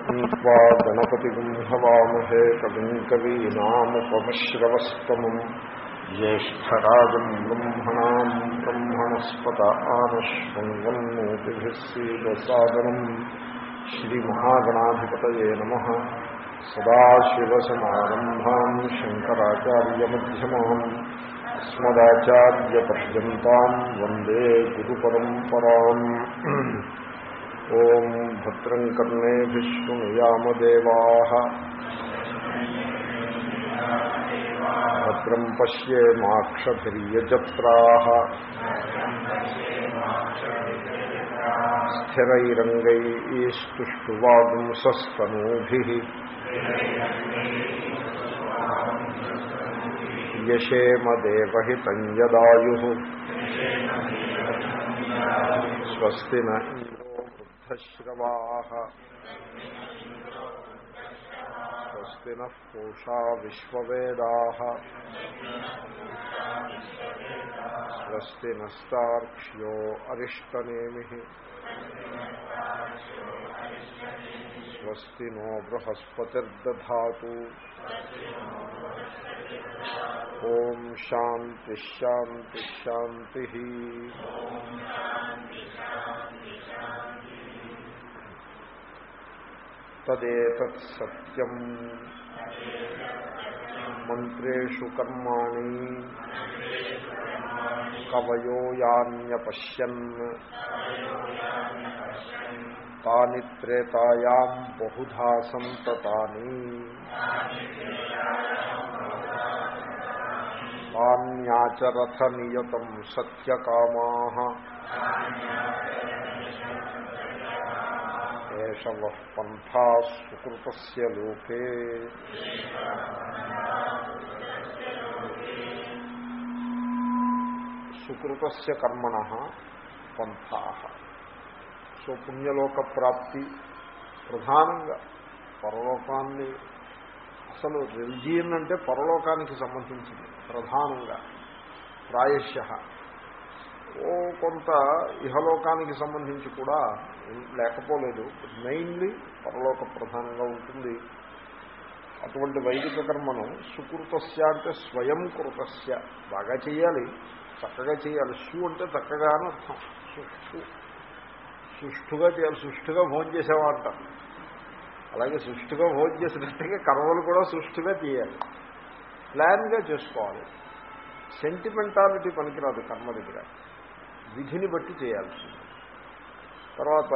त्वा गणपतिगुं हवामहे कविम् कवीनामुपमश्रवस्तमम् ज्येष्ठराजम् ब्रह्मणाम् ब्रह्मणस्पत आनश्वङ्गन्नोतिभिः सीदसादनम् श्रीमहागणाधिपतये नमः सदाशिवसमारम्भाम् शङ्कराचार्यमध्यमाम् अस्मदाचार्यपर्यन्ताम् वन्दे गुरुपरम्पराम् ॐ भद्रम् कर्णेभिः शृणुयामदेवाः भद्रम् पश्येमाक्षभिर्यजत्राः स्थिरैरङ्गैस्तुष्टुवागुंसस्तनूभिः यशेमदेवहितम् यदायुः स्वस्ति न इन्द्रो वृद्धश्रवाः स्वस्ति नः पूषा विश्ववेदाः स्वस्ति नस्तार्क्ष्यो अरिष्टनेमिः स्वस्ति नो बृहस्पतिर्दधातु ॐ शान्तिश्शान्तिश्शान्तिः तदेतत् सत्यम् मन्त्रेषु कर्माणि कवयो यान्यपश्यन् तानि त्रेतायाम् बहुधा सन्ततानि तान्याचरथ नियतम् सत्यकामाः एष वः पन्था सुकृतस्य लोके సుకృతస్య కర్మణ పంథా సో పుణ్యలోక ప్రాప్తి ప్రధానంగా పరలోకాన్ని అసలు రిలిజియన్ అంటే పరలోకానికి సంబంధించింది ప్రధానంగా ప్రాయశ ఓ కొంత ఇహలోకానికి సంబంధించి కూడా లేకపోలేదు మెయిన్లీ పరలోక ప్రధానంగా ఉంటుంది అటువంటి వైదిక కర్మను సుకృతస్య అంటే స్వయం కృతస్య బాగా చేయాలి చక్కగా చేయాలి సు అంటే చక్కగా అని అర్థం సుష్ఠు సుష్ఠుగా చేయాలి సుష్ఠుగా భోజనం చేసేవా అంటారు అలాగే సుష్ఠుగా భోజనం చేసినట్టుగా కర్మలు కూడా సుష్ఠుగా చేయాలి ప్లాన్గా చేసుకోవాలి సెంటిమెంటాలిటీ పనికిరాదు కర్మ దగ్గర విధిని బట్టి చేయాల్సింది తర్వాత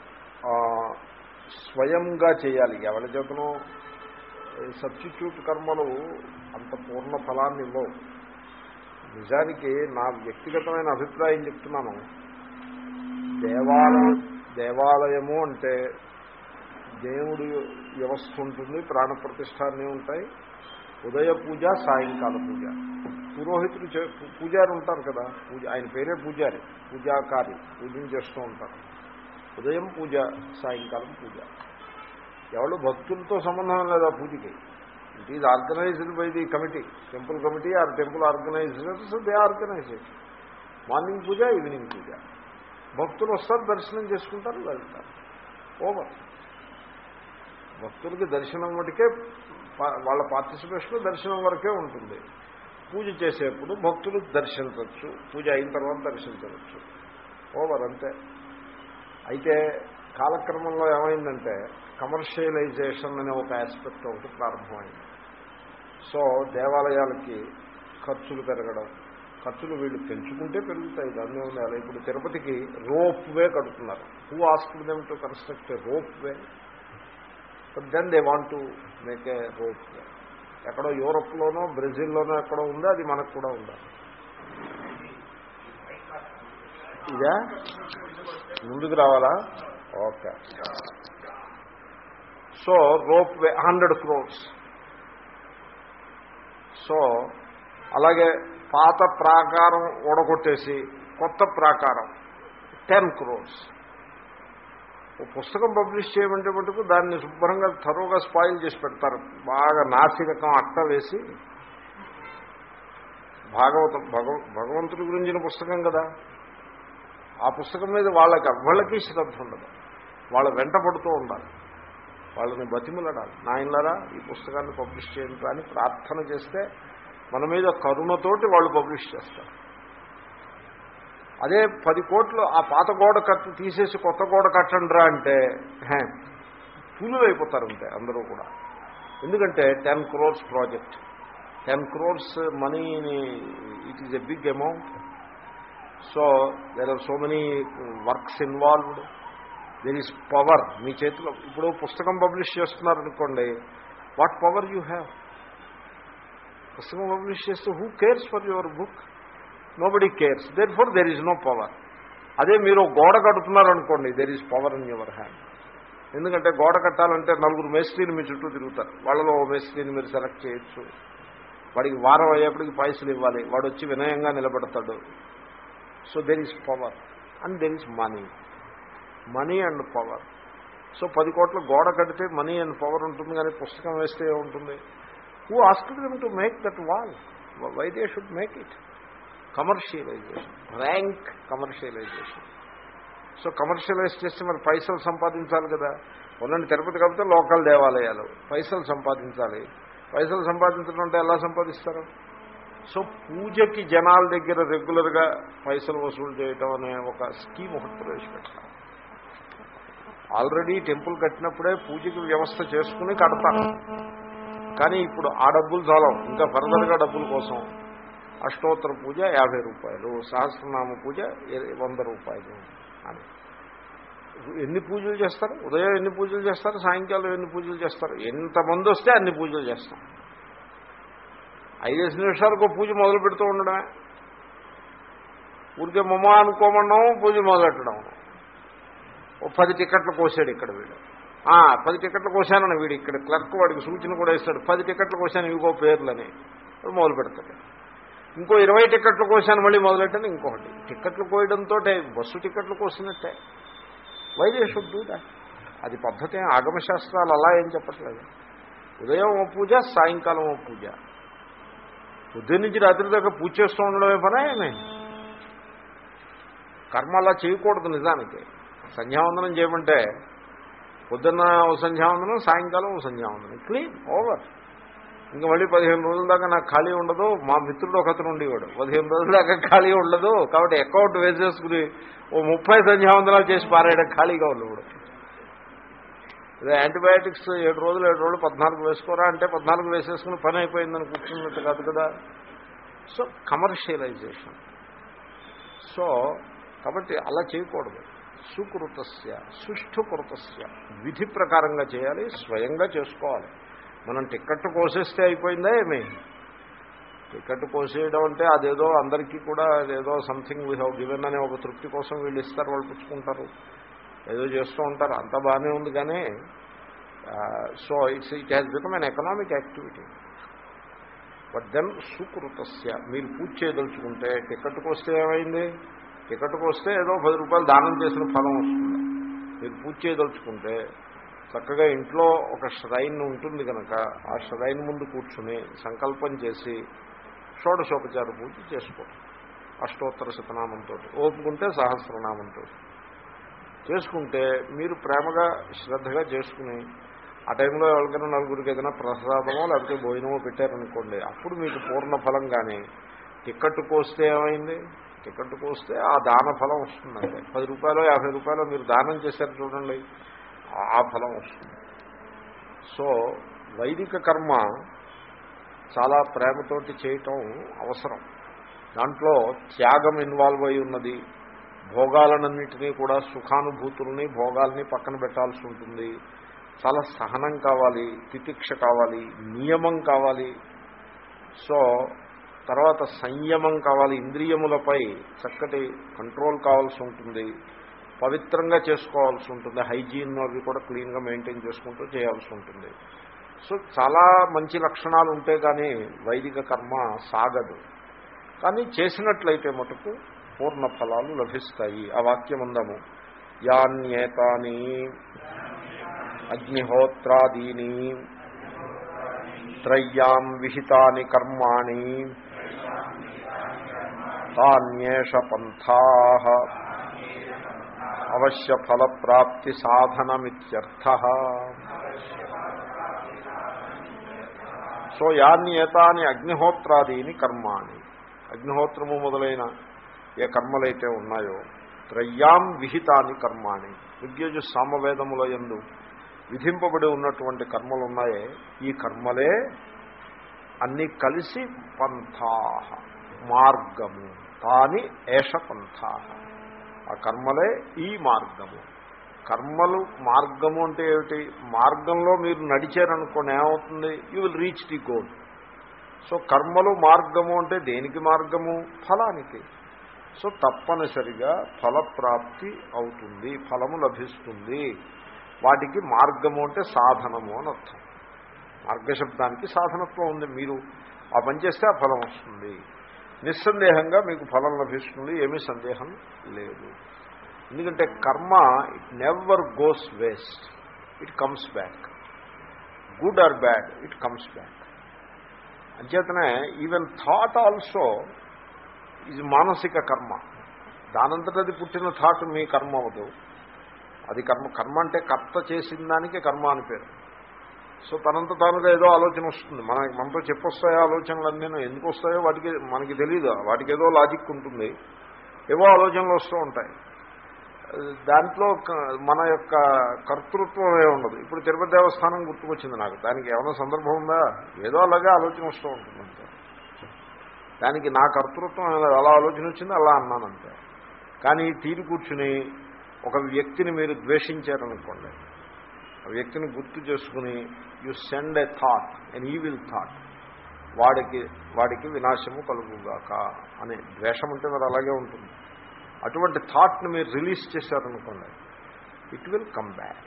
స్వయంగా చేయాలి ఎవరి చేతనో సబ్స్టిట్యూట్ కర్మలు అంత పూర్ణ ఫలాన్ని ఇవ్వవు నిజానికి నా వ్యక్తిగతమైన అభిప్రాయం చెప్తున్నాను దేవాలయం దేవాలయము అంటే దేవుడి వ్యవస్థ ఉంటుంది ప్రాణప్రతిష్ఠ అన్నీ ఉంటాయి ఉదయ పూజ సాయంకాల పూజ పురోహితుడు పూజారి ఉంటారు కదా పూజ ఆయన పేరే పూజారి పూజాకారి పూజను చేస్తూ ఉంటారు ఉదయం పూజ సాయంకాలం పూజ ఎవరు భక్తులతో సంబంధం లేదా పూజకి it is organized by the committee temple committee or temple organizers they organize morning puja evening puja భక్తులు వస్తారు దర్శనం చేసుకుంటారు వెళ్తారు ఓవర్ భక్తులకి దర్శనం మటుకే వాళ్ళ పార్టిసిపేషన్ దర్శనం వరకే ఉంటుంది పూజ చేసేప్పుడు భక్తులు దర్శించవచ్చు పూజ అయిన తర్వాత దర్శించవచ్చు ఓవర్ అంతే అయితే కాలక్రమంలో ఏమైందంటే కమర్షియలైజేషన్ అనే ఒక ఆస్పెక్ట్ ఒకటి ప్రారంభమైంది సో దేవాలయాలకి ఖర్చులు పెరగడం ఖర్చులు వీళ్ళు పెంచుకుంటే పెరుగుతాయి దాన్ని ఉంది అలా ఇప్పుడు తిరుపతికి రోప్ వే కడుతున్నారు who asked them to construct a rope way but then they want to make a rope way ఎక్కడో యూరోప్లోనో బ్రెజిల్లోనో ఎక్కడో ఉందో అది మనకు కూడా ఉండాలి ఇదా ముందుకు రావాలా okay so rope way hundred crores so అలాగే పాత ప్రాకారం ఓడగొట్టేసి కొత్త ప్రాకారం టెన్ క్రోర్స్ ఓ పుస్తకం పబ్లిష్ చేయమంటే మటుకు దాన్ని శుభ్రంగా తరువుగా స్పాయిల్ చేసి పెడతారు బాగా నాసిరకం అట్ట వేసి భాగవతం భగవ భగవంతుడి గురించిన పుస్తకం కదా ఆ పుస్తకం మీద వాళ్ళకి ఎవ్వళ్ళకి శ్రద్ధ ఉండదు వాళ్ళ వెంట పడుతూ ఉండాలి వాళ్ళని బతిమలడాలి నాయనలారా ఈ పుస్తకాన్ని పబ్లిష్ చేయండి అని ప్రార్థన చేస్తే మన మీద కరుణతోటి వాళ్ళు పబ్లిష్ చేస్తారు అదే పది కోట్లు ఆ పాత గోడ కట్టు తీసేసి కొత్త గోడ కట్టండిరా అంటే హే, పులులు అయిపోతారు అంతే అందరూ కూడా ఎందుకంటే ten crores project ten crores మనీని it is a big amount so there are so many works involved there is power మీ చేతిలో ఇప్పుడు పుస్తకం పబ్లిష్ చేస్తున్నారనుకోండి వాట్ పవర్ యూ హ్యావ్ పుస్తకం పబ్లిష్ చేస్తే who cares for your book nobody cares therefore there is no power అదే మీరు గోడ కడుతున్నారనుకోండి there is power in your hand ఎందుకంటే గోడ కట్టాలంటే నలుగురు మేస్త్రీలు మీ చుట్టూ తిరుగుతారు వాళ్ళలో ఓ మేస్త్రీని మీరు సెలెక్ట్ చేయొచ్చు వాడికి వారం అయ్యేప్పటికి పైసలు ఇవ్వాలి వాడు వచ్చి వినయంగా నిలబెడతాడు so there is power and there is money money and power so పది కోట్ల గోడ కడితే మనీ అండ్ పవర్ ఉంటుంది కానీ పుస్తకం వేస్తే ఉంటుంది who asked them to make that wall why they should make it commercialization rank commercialization so commercialize చేస్తే మరి పైసలు సంపాదించాలి కదా ఉన్నండి తిరుపతి కాబట్టి లోకల్ దేవాలయాలు పైసలు సంపాదించాలి పైసలు సంపాదించడం అంటే ఎలా సంపాదిస్తారు సో పూజకి జనాల దగ్గర రెగ్యులర్గా పైసలు వసూలు చేయటం అనే ఒక స్కీమ్ ఒకటి ప్రవేశపెట్టాలి ఆల్రెడీ టెంపుల్ కట్టినప్పుడే పూజకి వ్యవస్థ చేసుకుని కడతారు కానీ ఇప్పుడు ఆ డబ్బులు చాలం ఇంకా ఫర్దర్గా డబ్బుల కోసం అష్టోత్తర పూజ యాభై రూపాయలు సహస్రనామ పూజ ఇర- వంద రూపాయలు అని ఎన్ని పూజలు చేస్తారు ఉదయం ఎన్ని పూజలు చేస్తారు సాయంకాలం ఎన్ని పూజలు చేస్తారు ఎంతమంది వస్తే అన్ని పూజలు చేస్తాం ఐదేసి నిమిషాలకు ఒక పూజ మొదలు పెడుతూ ఉండడమే ఊరికే మమ్మ అనుకోమన్నాము పూజ మొదలెట్టడం ఓ పది టికెట్లు కోసాడు ఇక్కడ వీడు ఆ, పది టికెట్లు కోసానని వీడు ఇక్కడ క్లర్క్ వాడికి సూచన కూడా ఇస్తాడు పది టికెట్లు కోసాను ఇవిగో పేర్లని వాడు మొదలు పెడతాడు ఇంకో ఇరవై టికెట్లు కోసాను మళ్ళీ మొదలెట్టాను ఇంకొకటి టికెట్లు కోయడంతో బస్సు టికెట్లు కోసినట్టే వైదే షుడ్ డూ దాట్ అది పద్ధతి ఆగమశాస్త్రాలు అలా ఏం చెప్పట్లేదు ఉదయం ఓ పూజ సాయంకాలం ఓ పూజ ఉదయం నుంచి రాత్రి దాకా పూజ చేస్తూ ఉండడమే పనా ఏమి కర్మ అలా చేయకూడదు నిజానికి సంధ్యావందనం చేయమంటే పొద్దున్న ఓ సంధ్యావందనం సాయంకాలం ఓ సంధ్యావందనం క్లీన్ ఓవర్ ఇంకా మళ్ళీ పదిహేను రోజుల దాకా నాకు ఖాళీ ఉండదు మా మిత్రుడు ఒక అతను ఉండేవాడు పదిహేను రోజుల దాకా ఖాళీ ఉండదు కాబట్టి అకౌంట్ వేసేసుకుని ఓ ముప్పై సంధ్యావందనాలు చేసి పారాయడం ఖాళీగా ఉండేవాడు ఇదే యాంటీబయాటిక్స్ ఏడు రోజులు ఏడు రోజులు పద్నాలుగు వేసుకోరా అంటే పద్నాలుగు వేసేసుకుని పని అయిపోయిందని కూర్చున్నట్టు కాదు కదా సో కమర్షియలైజేషన్ సో కాబట్టి అలా చేయకూడదు సుకృతస్య సుష్ఠుకృతస్య విధి ప్రకారంగా చేయాలి స్వయంగా చేసుకోవాలి మనం టిక్కెట్ కోసేస్తే అయిపోయిందా ఏమి టికెట్ కోసేయడం అంటే అదేదో అందరికీ కూడా అదేదో సంథింగ్ వీ హ్యావ్ గివెన్ అనే ఒక తృప్తి కోసం వీళ్ళు ఇస్తారు వాళ్ళు పుచ్చుకుంటారు ఏదో చేస్తూ ఉంటారు అంత బాగానే ఉంది కానీ so it's it has become an economic activity but then సుకృతస్య మీరు పూజ చేయదలుచుకుంటే టికెట్కి వస్తే ఏమైంది టికెట్కి వస్తే ఏదో పది రూపాయలు దానం చేసిన ఫలం వస్తుంది మీరు పూజ చేయదలుచుకుంటే చక్కగా ఇంట్లో ఒక ష్రైన్ ఉంటుంది కనుక ఆ ష్రైన్ ముందు కూర్చుని సంకల్పం చేసి షోడశోపచార పూజ చేసుకోండి అష్టోత్తర శతనామంతో ఓపుకుంటే సహస్రనామంతో చేసుకుంటే మీరు ప్రేమగా శ్రద్ధగా చేసుకుని ఆ టైంలో ఎవరికైనా నలుగురికి ఏదైనా ప్రసాదమో లేకపోతే భోజనమో పెట్టారనుకోండి అప్పుడు మీకు పూర్ణ ఫలం కానీ టిక్కెట్ కోస్తే ఏమైంది టిక్కెట్ కోస్తే ఆ దాన ఫలం వస్తుందంటే పది రూపాయలు యాభై రూపాయలు మీరు దానం చేశారు చూడండి ఆ ఫలం వస్తుంది సో వైదిక కర్మ చాలా ప్రేమతోటి చేయటం అవసరం దాంట్లో త్యాగం ఇన్వాల్వ్ అయి ఉన్నది భోగాలన్నింటినీ కూడా సుఖానుభూతుల్ని భోగాల్ని పక్కన పెట్టాల్సి ఉంటుంది చాలా సహనం కావాలి తితిక్ష కావాలి నియమం కావాలి సో తర్వాత సంయమం కావాలి ఇంద్రియములపై చక్కటి కంట్రోల్ కావాల్సి ఉంటుంది పవిత్రంగా చేసుకోవాల్సి ఉంటుంది హైజీన్ అవి కూడా క్లీన్గా మెయింటైన్ చేసుకుంటూ చేయాల్సి ఉంటుంది సో చాలా మంచి లక్షణాలు ఉంటే కానీ వైదిక కర్మ సాగదు కానీ చేసినట్లయితే మటుకు పూర్ణ ఫలాలు లభిస్తాయి ఆ వాక్యం ఉందాము యాన్యేతాని అగ్నిహోత్రాదీని త్రయ్యాం విహితాని కర్మాణి తాన్యేష పంథా అవశ్య ఫల ప్రాప్తి సాధనమిత్యర్థ సో యాన్యేతాని అగ్నిహోత్రాదీని కర్మాణి అగ్నిహోత్రము మొదలైన ఏ కర్మలైతే ఉన్నాయో త్రయ్యాం విహితాని కర్మాణి విద్యుజు సామవేదముల ఎందు విధింపబడి ఉన్నటువంటి కర్మలు ఉన్నాయే ఈ కర్మలే అన్నీ కలిసి పంథా మార్గము తాని ఏష పంథా ఆ కర్మలే ఈ మార్గము కర్మలు మార్గము అంటే ఏమిటి మార్గంలో మీరు నడిచారనుకోండి ఏమవుతుంది you will reach the goal so కర్మలు మార్గము అంటే దేనికి మార్గము ఫలానికి సో తప్పనిసరిగా ఫలప్రాప్తి అవుతుంది ఫలము లభిస్తుంది వాటికి మార్గము అంటే సాధనము అని అర్థం మార్గశబ్దానికి సాధనత్వం ఉంది మీరు ఆ పని చేస్తే ఆ ఫలం వస్తుంది నిస్సందేహంగా మీకు ఫలం లభిస్తుంది ఏమీ సందేహం లేదు ఎందుకంటే కర్మ it never goes waste it comes back good or bad it comes back అంచేతనే ఈవెన్ థాట్ ఆల్సో ఇది మానసిక కర్మ దానంతటది పుట్టిన థాట్ మీ కర్మ అవదు అది కర్మ కర్మ అంటే కర్త చేసిన దానికి కర్మ అని పేరు సో తనంత తానుగా ఏదో ఆలోచన వస్తుంది మన మనతో చెప్పొస్తాయో ఆలోచనలన్నీ ఎందుకు వస్తాయో వాటికి మనకి తెలియదు వాటికి ఏదో లాజిక్ ఉంటుంది ఏవో ఆలోచనలు వస్తూ ఉంటాయి దాంట్లో మన యొక్క కర్తృత్వమే ఉండదు ఇప్పుడు తిరుపతి దేవస్థానం గుర్తుకొచ్చింది నాకు దానికి ఏమైనా సందర్భం ఉందా ఏదో అలాగే ఆలోచన వస్తూ ఉంటుంది అంతే దానికి నా కర్తృత్వం అలా ఆలోచన వచ్చింది అలా అన్నానంతే కానీ తీరి కూర్చుని ఒక వ్యక్తిని మీరు ద్వేషించారనుకోండి ఆ వ్యక్తిని గుర్తు చేసుకుని you send a thought an evil thought వాడికి వాడికి వినాశము కలుగుగాక అనే ద్వేషం అంటే మరి అలాగే ఉంటుంది అటువంటి థాట్ని మీరు రిలీజ్ చేశారనుకోండి ఇట్ విల్ కమ్ బ్యాక్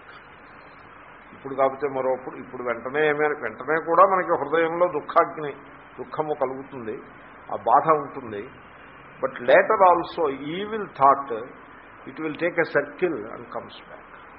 ఇప్పుడు కాకపోతే మరోప్పుడు ఇప్పుడు వెంటనే ఏమైనా వెంటనే కూడా మనకి హృదయంలో దుఃఖాగ్ని దుఃఖము కలుగుతుంది ఆ బాధ ఉంటుంది but later also evil thought it will take a circle and comes back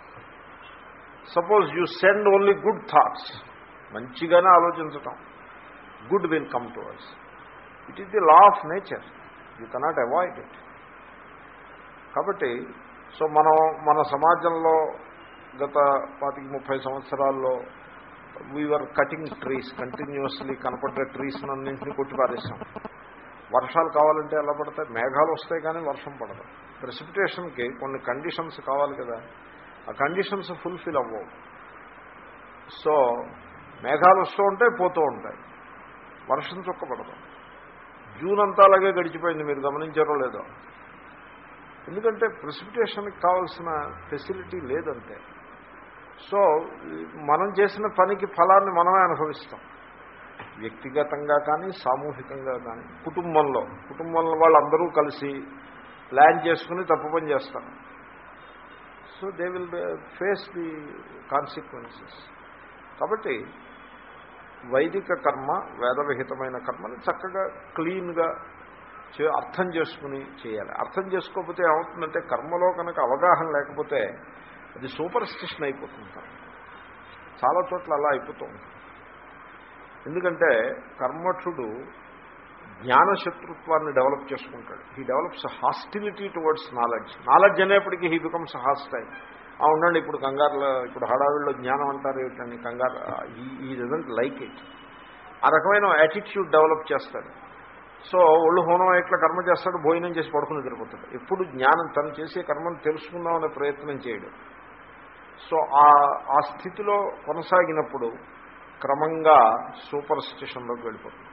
suppose you send only good thoughts మంచిగానే ఆలోచించటం good will come to us it is the law of nature you cannot avoid it కాబట్టి so మనం మన సమాజంలో గత పాతికి ముప్పై సంవత్సరాల్లో వీఆర్ కటింగ్ ట్రీస్ కంటిన్యూస్లీ కనపడే ట్రీస్ అన్నింటినీ కొట్టి పారేసాం వర్షాలు కావాలంటే ఎలా పడతాయి మేఘాలు వస్తాయి కానీ వర్షం పడదు ప్రెసిపిటేషన్కి కొన్ని కండిషన్స్ కావాలి కదా ఆ కండిషన్స్ ఫుల్ఫిల్ అవ్వవు సో మేఘాలు వస్తూ ఉంటాయి పోతూ ఉంటాయి వర్షం చుక్క పడదు జూన్ అంతా అలాగే గడిచిపోయింది మీరు గమనించారో లేదో ఎందుకంటే ప్రెసిపిటేషన్కి కావాల్సిన ఫెసిలిటీ లేదంతే సో మనం చేసిన పనికి ఫలాన్ని మనమే అనుభవిస్తాం వ్యక్తిగతంగా కానీ సామూహికంగా కానీ కుటుంబంలో కుటుంబంలో వాళ్ళందరూ కలిసి ప్లాన్ చేసుకుని తప్పు పని చేస్తారు so they will face the consequences కాబట్టి వైదిక కర్మ వేదవిహితమైన కర్మని చక్కగా క్లీన్గా చే అర్థం చేసుకుని చేయాలి అర్థం చేసుకోకపోతే ఏమవుతుందంటే కర్మలో కనుక అవగాహన లేకపోతే అది సూపర్ స్టిషన్ అయిపోతుంది చాలా చోట్ల అలా అయిపోతూ ఉంటుంది ఎందుకంటే కర్మఠుడు జ్ఞానశత్రుత్వాన్ని డెవలప్ చేసుకుంటాడు he develops hostility towards knowledge knowledge అనేప్పటికీ హీ బికమ్స్ హాస్టైల్ ఆ ఉండండి ఇప్పుడు కంగారులో ఇప్పుడు హడావిడిలో జ్ఞానం అంటారు ఏమిటండి కంగారు ఈ డజంట్ లైక్ ఇట్ ఆ రకమైన యాటిట్యూడ్ డెవలప్ చేస్తాడు సో ఒళ్ళు హోనం ఇట్లా కర్మ చేస్తాడు భోజనం చేసి పడుకుని నిద్రపోతాడు ఎప్పుడు జ్ఞానం తను చేసే కర్మను తెలుసుకుందామనే ప్రయత్నం చేయడు సో ఆ ఆ స్థితిలో కొనసాగినప్పుడు క్రమంగా సూపర్ స్టిషన్లోకి వెళ్ళిపోతుంది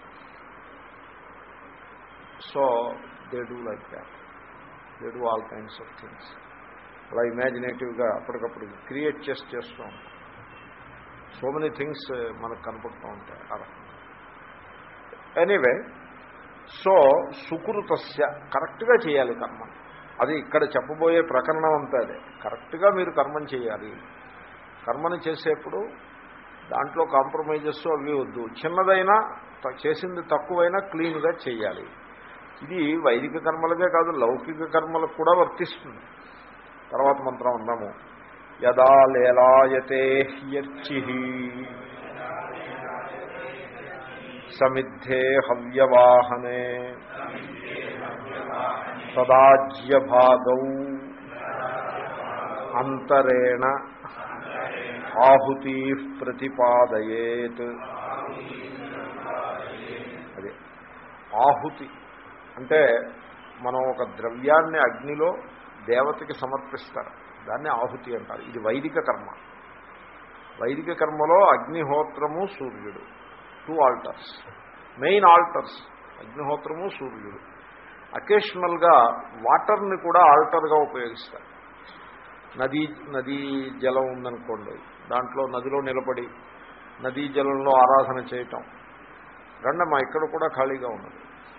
so they do like that they do all kinds of things అలా ఇమాజినేటివ్గా అప్పటికప్పుడు క్రియేట్ చేసి చేస్తూ ఉంటాం సో మెనీ థింగ్స్ మనకు కనపడుతూ ఉంటాయి అలా ఎనీవే సో సుకృతస్య కరెక్ట్గా చేయాలి కర్మ అది ఇక్కడ చెప్పబోయే ప్రకరణం అంతా అదే కరెక్ట్గా మీరు కర్మని చేయాలి కర్మని చేసేప్పుడు దాంట్లో కాంప్రమైజెస్ అవి వద్దు చిన్నదైనా చేసింది తక్కువైనా క్లీన్గా చేయాలి ఇది వైదిక కర్మలకే కాదు లౌకిక కర్మలకు కూడా వర్తిస్తుంది తర్వాత మంత్రం అందాము యదా లేలాయతే హ్యర్చి సమిద్ధే హవ్యవాహనే తదాజ్యభాగౌ అంతరేణ ఆహుతి ప్రతిపాదయేత్ అదే ఆహుతి అంటే మనం ఒక ద్రవ్యాన్ని అగ్నిలో దేవతకి సమర్పిస్తారు దాన్ని ఆహుతి అంటారు ఇది వైదిక కర్మ వైదిక కర్మలో అగ్నిహోత్రము సూర్యుడు టూ ఆల్టర్స్ మెయిన్ ఆల్టర్స్ అగ్నిహోత్రము సూర్యుడు అకేషనల్గా వాటర్ని కూడా ఆల్టర్గా ఉపయోగిస్తారు నదీ నదీ జలం ఉందనుకోండి దాంట్లో నదిలో నిలబడి నదీ జలంలో ఆరాధన చేయటం రండమ్మా ఇక్కడ కూడా ఖాళీగా ఉన్నది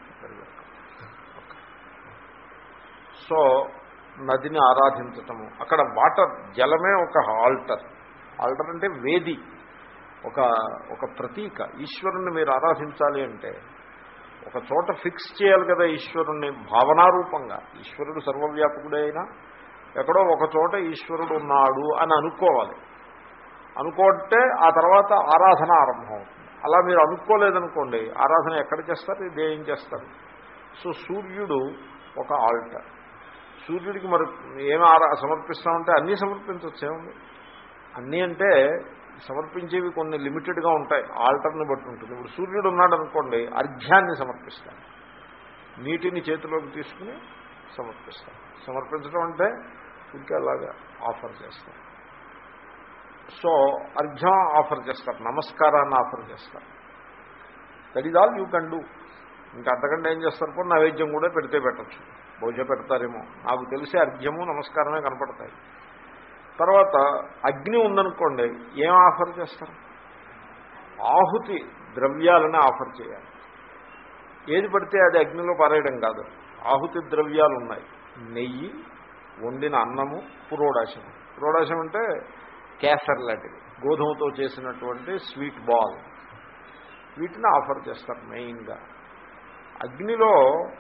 సో నదిని ఆరాధించటము అక్కడ వాటర్ జలమే ఒక ఆల్టర్ ఆల్టర్ అంటే వేది ఒక ఒక ప్రతీక ఈశ్వరుణ్ణి మీరు ఆరాధించాలి అంటే ఒక చోట ఫిక్స్ చేయాలి కదా ఈశ్వరుణ్ణి భావనారూపంగా ఈశ్వరుడు సర్వవ్యాపకుడే అయినా ఎక్కడో ఒక చోట ఈశ్వరుడు ఉన్నాడు అని అనుకోవాలి అనుకుంటే ఆ తర్వాత ఆరాధన ఆరంభం అవుతుంది అలా మీరు అనుకోలేదనుకోండి ఆరాధన ఎక్కడ చేస్తారు ఇది ఏం చేస్తారు సో సూర్యుడు ఒక ఆల్టర్ సూర్యుడికి మరి ఏమి ఆరా సమర్పిస్తామంటే అన్నీ సమర్పించవచ్చు ఏముంది అన్నీ అంటే సమర్పించేవి కొన్ని లిమిటెడ్గా ఉంటాయి ఆల్టర్ని బట్టి ఉంటుంది ఇప్పుడు సూర్యుడు ఉన్నాడు అనుకోండి అర్ఘ్యాన్ని సమర్పిస్తాను నీటిని చేతిలోకి తీసుకుని సమర్పిస్తాం సమర్పించడం అంటే ఇంకా అలాగా ఆఫర్ చేస్తాం సో అర్ఘ్యం ఆఫర్ చేస్తారు నమస్కారాన్ని ఆఫర్ చేస్తారు that is all you can do ఇంకా అంతకంటే ఏం చేస్తారు కూడా నైవేద్యం కూడా పెడితే పెట్టచ్చు బహుశా పెడతారేమో నాకు తెలిసి అర్ఘ్యము నమస్కారమే కనపడతాయి తర్వాత అగ్ని ఉందనుకోండి ఏం ఆఫర్ చేస్తారు ఆహుతి ద్రవ్యాలని ఆఫర్ చేయాలి ఏది పడితే అది అగ్నిలో పారేయడం కాదు ఆహుతి ద్రవ్యాలు ఉన్నాయి నెయ్యి వండిన అన్నము పురోడాశం పురోడాశం అంటే కేసర్ లాంటివి గోధుమతో చేసినటువంటి స్వీట్ బాల్ వీటిని ఆఫర్ చేస్తారు మెయిన్గా అగ్నిలో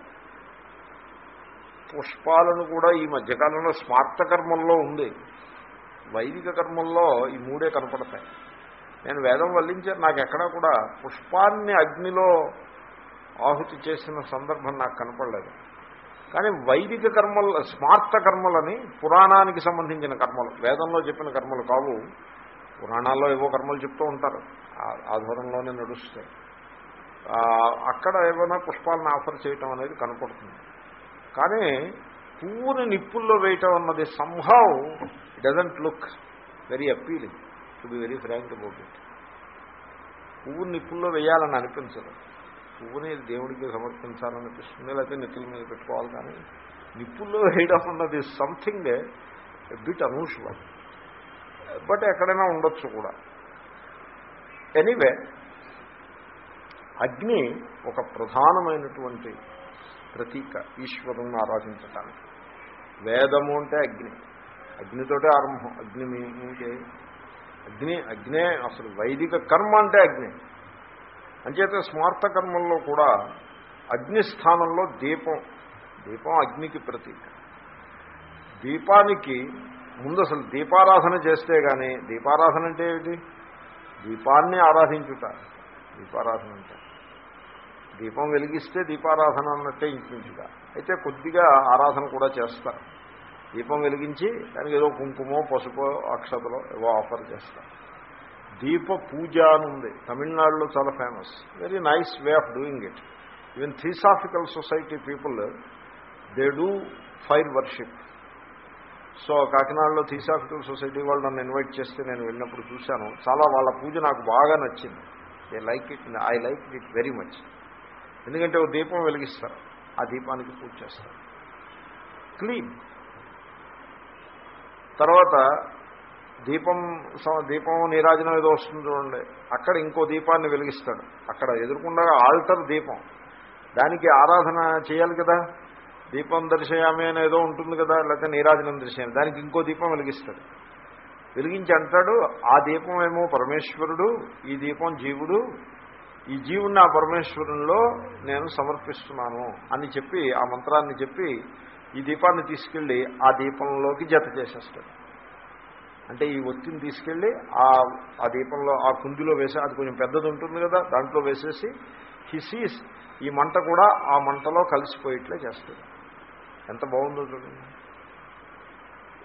పుష్పాలను కూడా ఈ మధ్యకాలంలో స్మార్త కర్మల్లో ఉంది వైదిక కర్మల్లో ఈ మూడే కనపడతాయి నేను వేదం వల్లించాను నాకు ఎక్కడా కూడా పుష్పాన్ని అగ్నిలో ఆహుతి చేసిన సందర్భం నాకు కనపడలేదు కానీ వైదిక కర్మలు స్మార్త కర్మలని పురాణానికి సంబంధించిన కర్మలు వేదంలో చెప్పిన కర్మలు కావు పురాణాల్లో ఏవో కర్మలు చెప్తూ ఉంటారు ఆధారంలోనే నడుస్తాయి అక్కడ ఏమైనా పుష్పాలను ఆఫర్ చేయటం అనేది కనపడుతుంది కానీ పువ్వుని నిప్పుల్లో వేయటం అన్నది సంభావ్ doesn't look very appealing to be very frank about it పువ్వు నిప్పుల్లో వేయాలని అనిపించదు పువ్వుని దేవుడికి సమర్పించాలనిపిస్తుంది లేకపోతే నెత్తుల మీద పెట్టుకోవాలి కానీ నిప్పుల్లో వేయడం అన్నది సంథింగ్ బిట్ అనూషువల్ బట్ ఎక్కడైనా ఉండొచ్చు కూడా ఎనీవే అగ్ని ఒక ప్రధానమైనటువంటి ప్రతీక ఈశ్వరుని ఆరాధించటానికి వేదము అంటే అగ్ని అగ్నితోటే ఆరంభం అగ్ని మీకే అగ్ని అగ్నే అసలు వైదిక కర్మ అంటే అగ్ని అంచేత స్మార్త కర్మల్లో కూడా అగ్ని స్థానంలో దీపం దీపం అగ్నికి ప్రతీక దీపానికి ముందు అసలు దీపారాధన చేస్తే కానీ దీపారాధన అంటే ఏమిటి దీపాన్ని ఆరాధించుట దీపారాధన అంటే దీపం వెలిగిస్తే దీపారాధన అన్నట్టే ఇంచుగా అయితే కొద్దిగా ఆరాధన కూడా చేస్తారు దీపం వెలిగించి దానికి ఏదో కుంకుమో పసుపో అక్షతలో ఏవో ఆఫర్ చేస్తారు దీప పూజ అని ఉంది తమిళనాడులో చాలా famous very nice way of doing it even theosophical society people they do fire worship so కాకినాడలో థిసాఫికల్ సొసైటీ వాళ్ళు నన్ను ఇన్వైట్ చేస్తే నేను వెళ్ళినప్పుడు చూశాను చాలా వాళ్ళ పూజ నాకు బాగా నచ్చింది they like it I like it very much ఎందుకంటే ఓ దీపం వెలిగిస్తారు ఆ దీపానికి పూజ చేస్తారు క్లీన్ తర్వాత దీపం దీపం నీరాజనం ఏదో వస్తుంది చూడండి అక్కడ ఇంకో దీపాన్ని వెలిగిస్తాడు అక్కడ ఎదుర్కొండగా ఆల్టర్ దీపం దానికి ఆరాధన చేయాలి కదా దీపం దర్శయామి అని ఏదో ఉంటుంది కదా లేకపోతే నీరాజనం దర్శయామి దానికి ఇంకో దీపం వెలిగిస్తాడు వెలిగించి అంటాడు ఆ దీపం ఏమో పరమేశ్వరుడు ఈ దీపం జీవుడు ఈ జీవుణ్ణి ఆ పరమేశ్వరునిలో నేను సమర్పిస్తున్నాను అని చెప్పి ఆ మంత్రాన్ని చెప్పి ఈ దీపాన్ని తీసుకెళ్ళి ఆ దీపంలోకి జత చేసేస్తాడు అంటే ఈ ఒత్తిని తీసుకెళ్ళి ఆ ఆ దీపంలో ఆ కుందిలో వేసి అది కొంచెం పెద్దది ఉంటుంది కదా దాంట్లో వేసేసి హిసీస్ ఈ మంట కూడా ఆ మంటలో కలిసిపోయేట్లే చేస్తుంది ఎంత బాగుందో చూడండి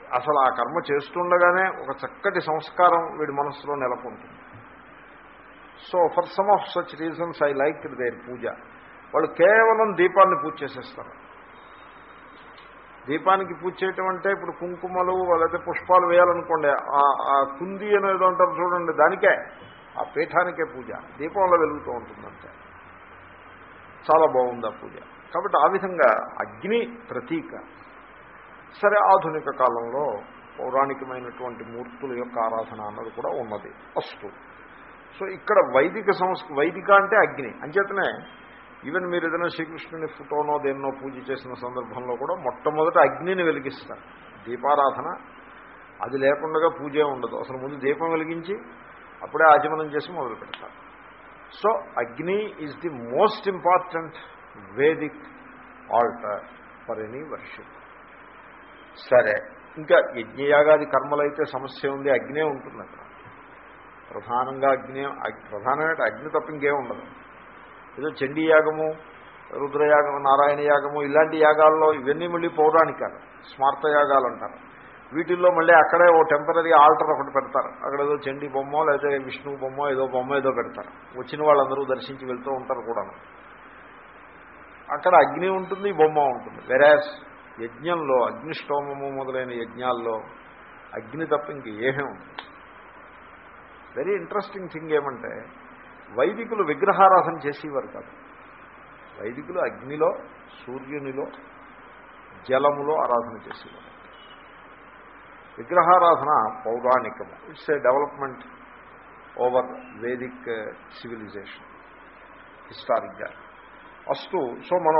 అసలు ఆ కర్మ చేస్తుండగానే ఒక చక్కటి సంస్కారం వీడి మనస్సులో నెలకొంటుంది so for some of such reasons I like their puja వాళ్ళు కేవలం దీపాన్ని పూజ చేసేస్తారు దీపానికి పూజ చేయటం అంటే ఇప్పుడు కుంకుమలు లేకపోతే పుష్పాలు వేయాలనుకోండి ఆ కుంది అనేది అంటారు చూడండి దానికే ఆ పీఠానికే పూజ దీపంలో వెలుగుతూ ఉంటుందంటే చాలా బాగుంది ఆ పూజ కాబట్టి ఆ విధంగా అగ్ని ప్రతీక సరే ఆధునిక కాలంలో పౌరాణికమైనటువంటి మూర్తుల యొక్క ఆరాధన అన్నది కూడా ఉన్నది అస్తు సో ఇక్కడ వైదిక సంస్ వైదిక అంటే అగ్ని అంచేతనే ఈవెన్ మీరు ఏదైనా శ్రీకృష్ణుని ఫోటోనో దేన్నో పూజ చేసిన సందర్భంలో కూడా మొట్టమొదట అగ్నిని వెలిగిస్తారు దీపారాధన అది లేకుండా పూజే ఉండదు అసలు ముందు దీపం వెలిగించి అప్పుడే ఆచమనం చేసి మొదలు పెడతారు so Agni is the most important Vedic altar for any worship సరే ఇంకా యజ్ఞయాగాది కర్మలైతే సమస్య ఉంది అగ్నే ఉంటుంది అక్కడ ప్రధానంగా అగ్ని ప్రధానమైన అగ్ని తప్ప ఇంకేం ఉండదు ఏదో చండీ యాగము రుద్రయాగము నారాయణ యాగము ఇలాంటి యాగాల్లో ఇవన్నీ మళ్ళీ పౌరాణికాలు స్మార్త యాగాలు అంటారు వీటిల్లో మళ్ళీ అక్కడే ఓ టెంపరీ ఆల్టర్ ఒకటి పెడతారు అక్కడ ఏదో చండీ బొమ్మ లేదా విష్ణు బొమ్మ ఏదో బొమ్మ ఏదో పెడతారు వచ్చిన వాళ్ళందరూ దర్శించి వెళ్తూ ఉంటారు కూడా అక్కడ అగ్ని ఉంటుంది బొమ్మ ఉంటుంది వెరాస్ యజ్ఞంలో అగ్నిష్టోమము మొదలైన యజ్ఞాల్లో అగ్ని తప్ప ఇంక ఏమీ ఉంటుంది వెరీ ఇంట్రెస్టింగ్ థింగ్ ఏమంటే వైదికులు విగ్రహారాధన చేసేవారు కాదు వైదికులు అగ్నిలో సూర్యునిలో జలములో ఆరాధన చేసేవారు విగ్రహారాధన పౌరాణికము it's a development over Vedic civilization హిస్టారిక్గా అస్తు సో మనం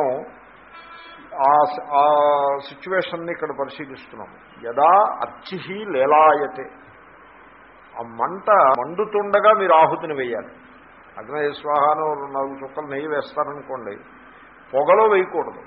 ఆ సిచ్యువేషన్ని ఇక్కడ పరిశీలిస్తున్నాము యదా అర్చి లేలాయతే ఆ మంట మండుతుండగా మీరు ఆహుతిని వేయాలి అగ్నయ స్వాహాను నాలుగు చుక్కలు నెయ్యి వేస్తారనుకోండి పొగలో వేయకూడదు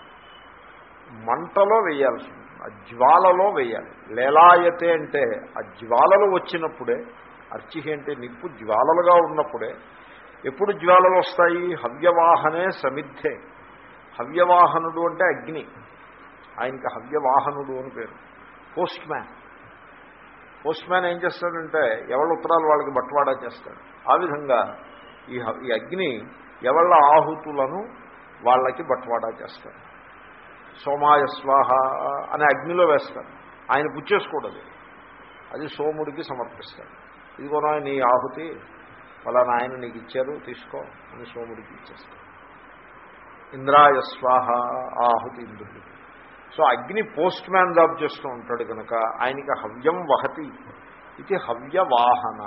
మంటలో వేయాల్సి ఉంటుంది ఆ జ్వాలలో వేయాలి లేలాయతే అంటే ఆ జ్వాలలు వచ్చినప్పుడే అర్చి అంటే నిప్పు జ్వాలలుగా ఉన్నప్పుడే ఎప్పుడు జ్వాలలు వస్తాయి హవ్యవాహనే సమిద్ధే హవ్యవాహనుడు అంటే అగ్ని ఆయనకి హవ్యవాహనుడు అని పేరు పోస్ట్ మ్యాన్ పోస్ట్ మ్యాన్ ఏం చేస్తాడంటే ఎవరి ఉత్తరాలు వాళ్ళకి బట్వాడా చేస్తాడు ఆ విధంగా ఈ ఈ అగ్ని ఎవళ్ళ ఆహుతులను వాళ్ళకి బట్వాడా చేస్తాడు సోమాయ స్వాహ అనే అగ్నిలో వేస్తాడు ఆయన పుచ్చేసుకోడదు అది సోముడికి సమర్పిస్తాడు ఇదిగోనా నీ ఆహుతి ఫలానా ఆయన నీకు ఇచ్చారు తీసుకో అని సోముడికి ఇచ్చేస్తాడు ఇంద్రాయ స్వాహ ఆహుతి ఇంద్రుడికి సో అగ్ని పోస్ట్ మ్యాన్ జాబ్ చేస్తూ ఉంటాడు కనుక ఆయనకి హవ్యం వహతి ఇది హవ్యవాహన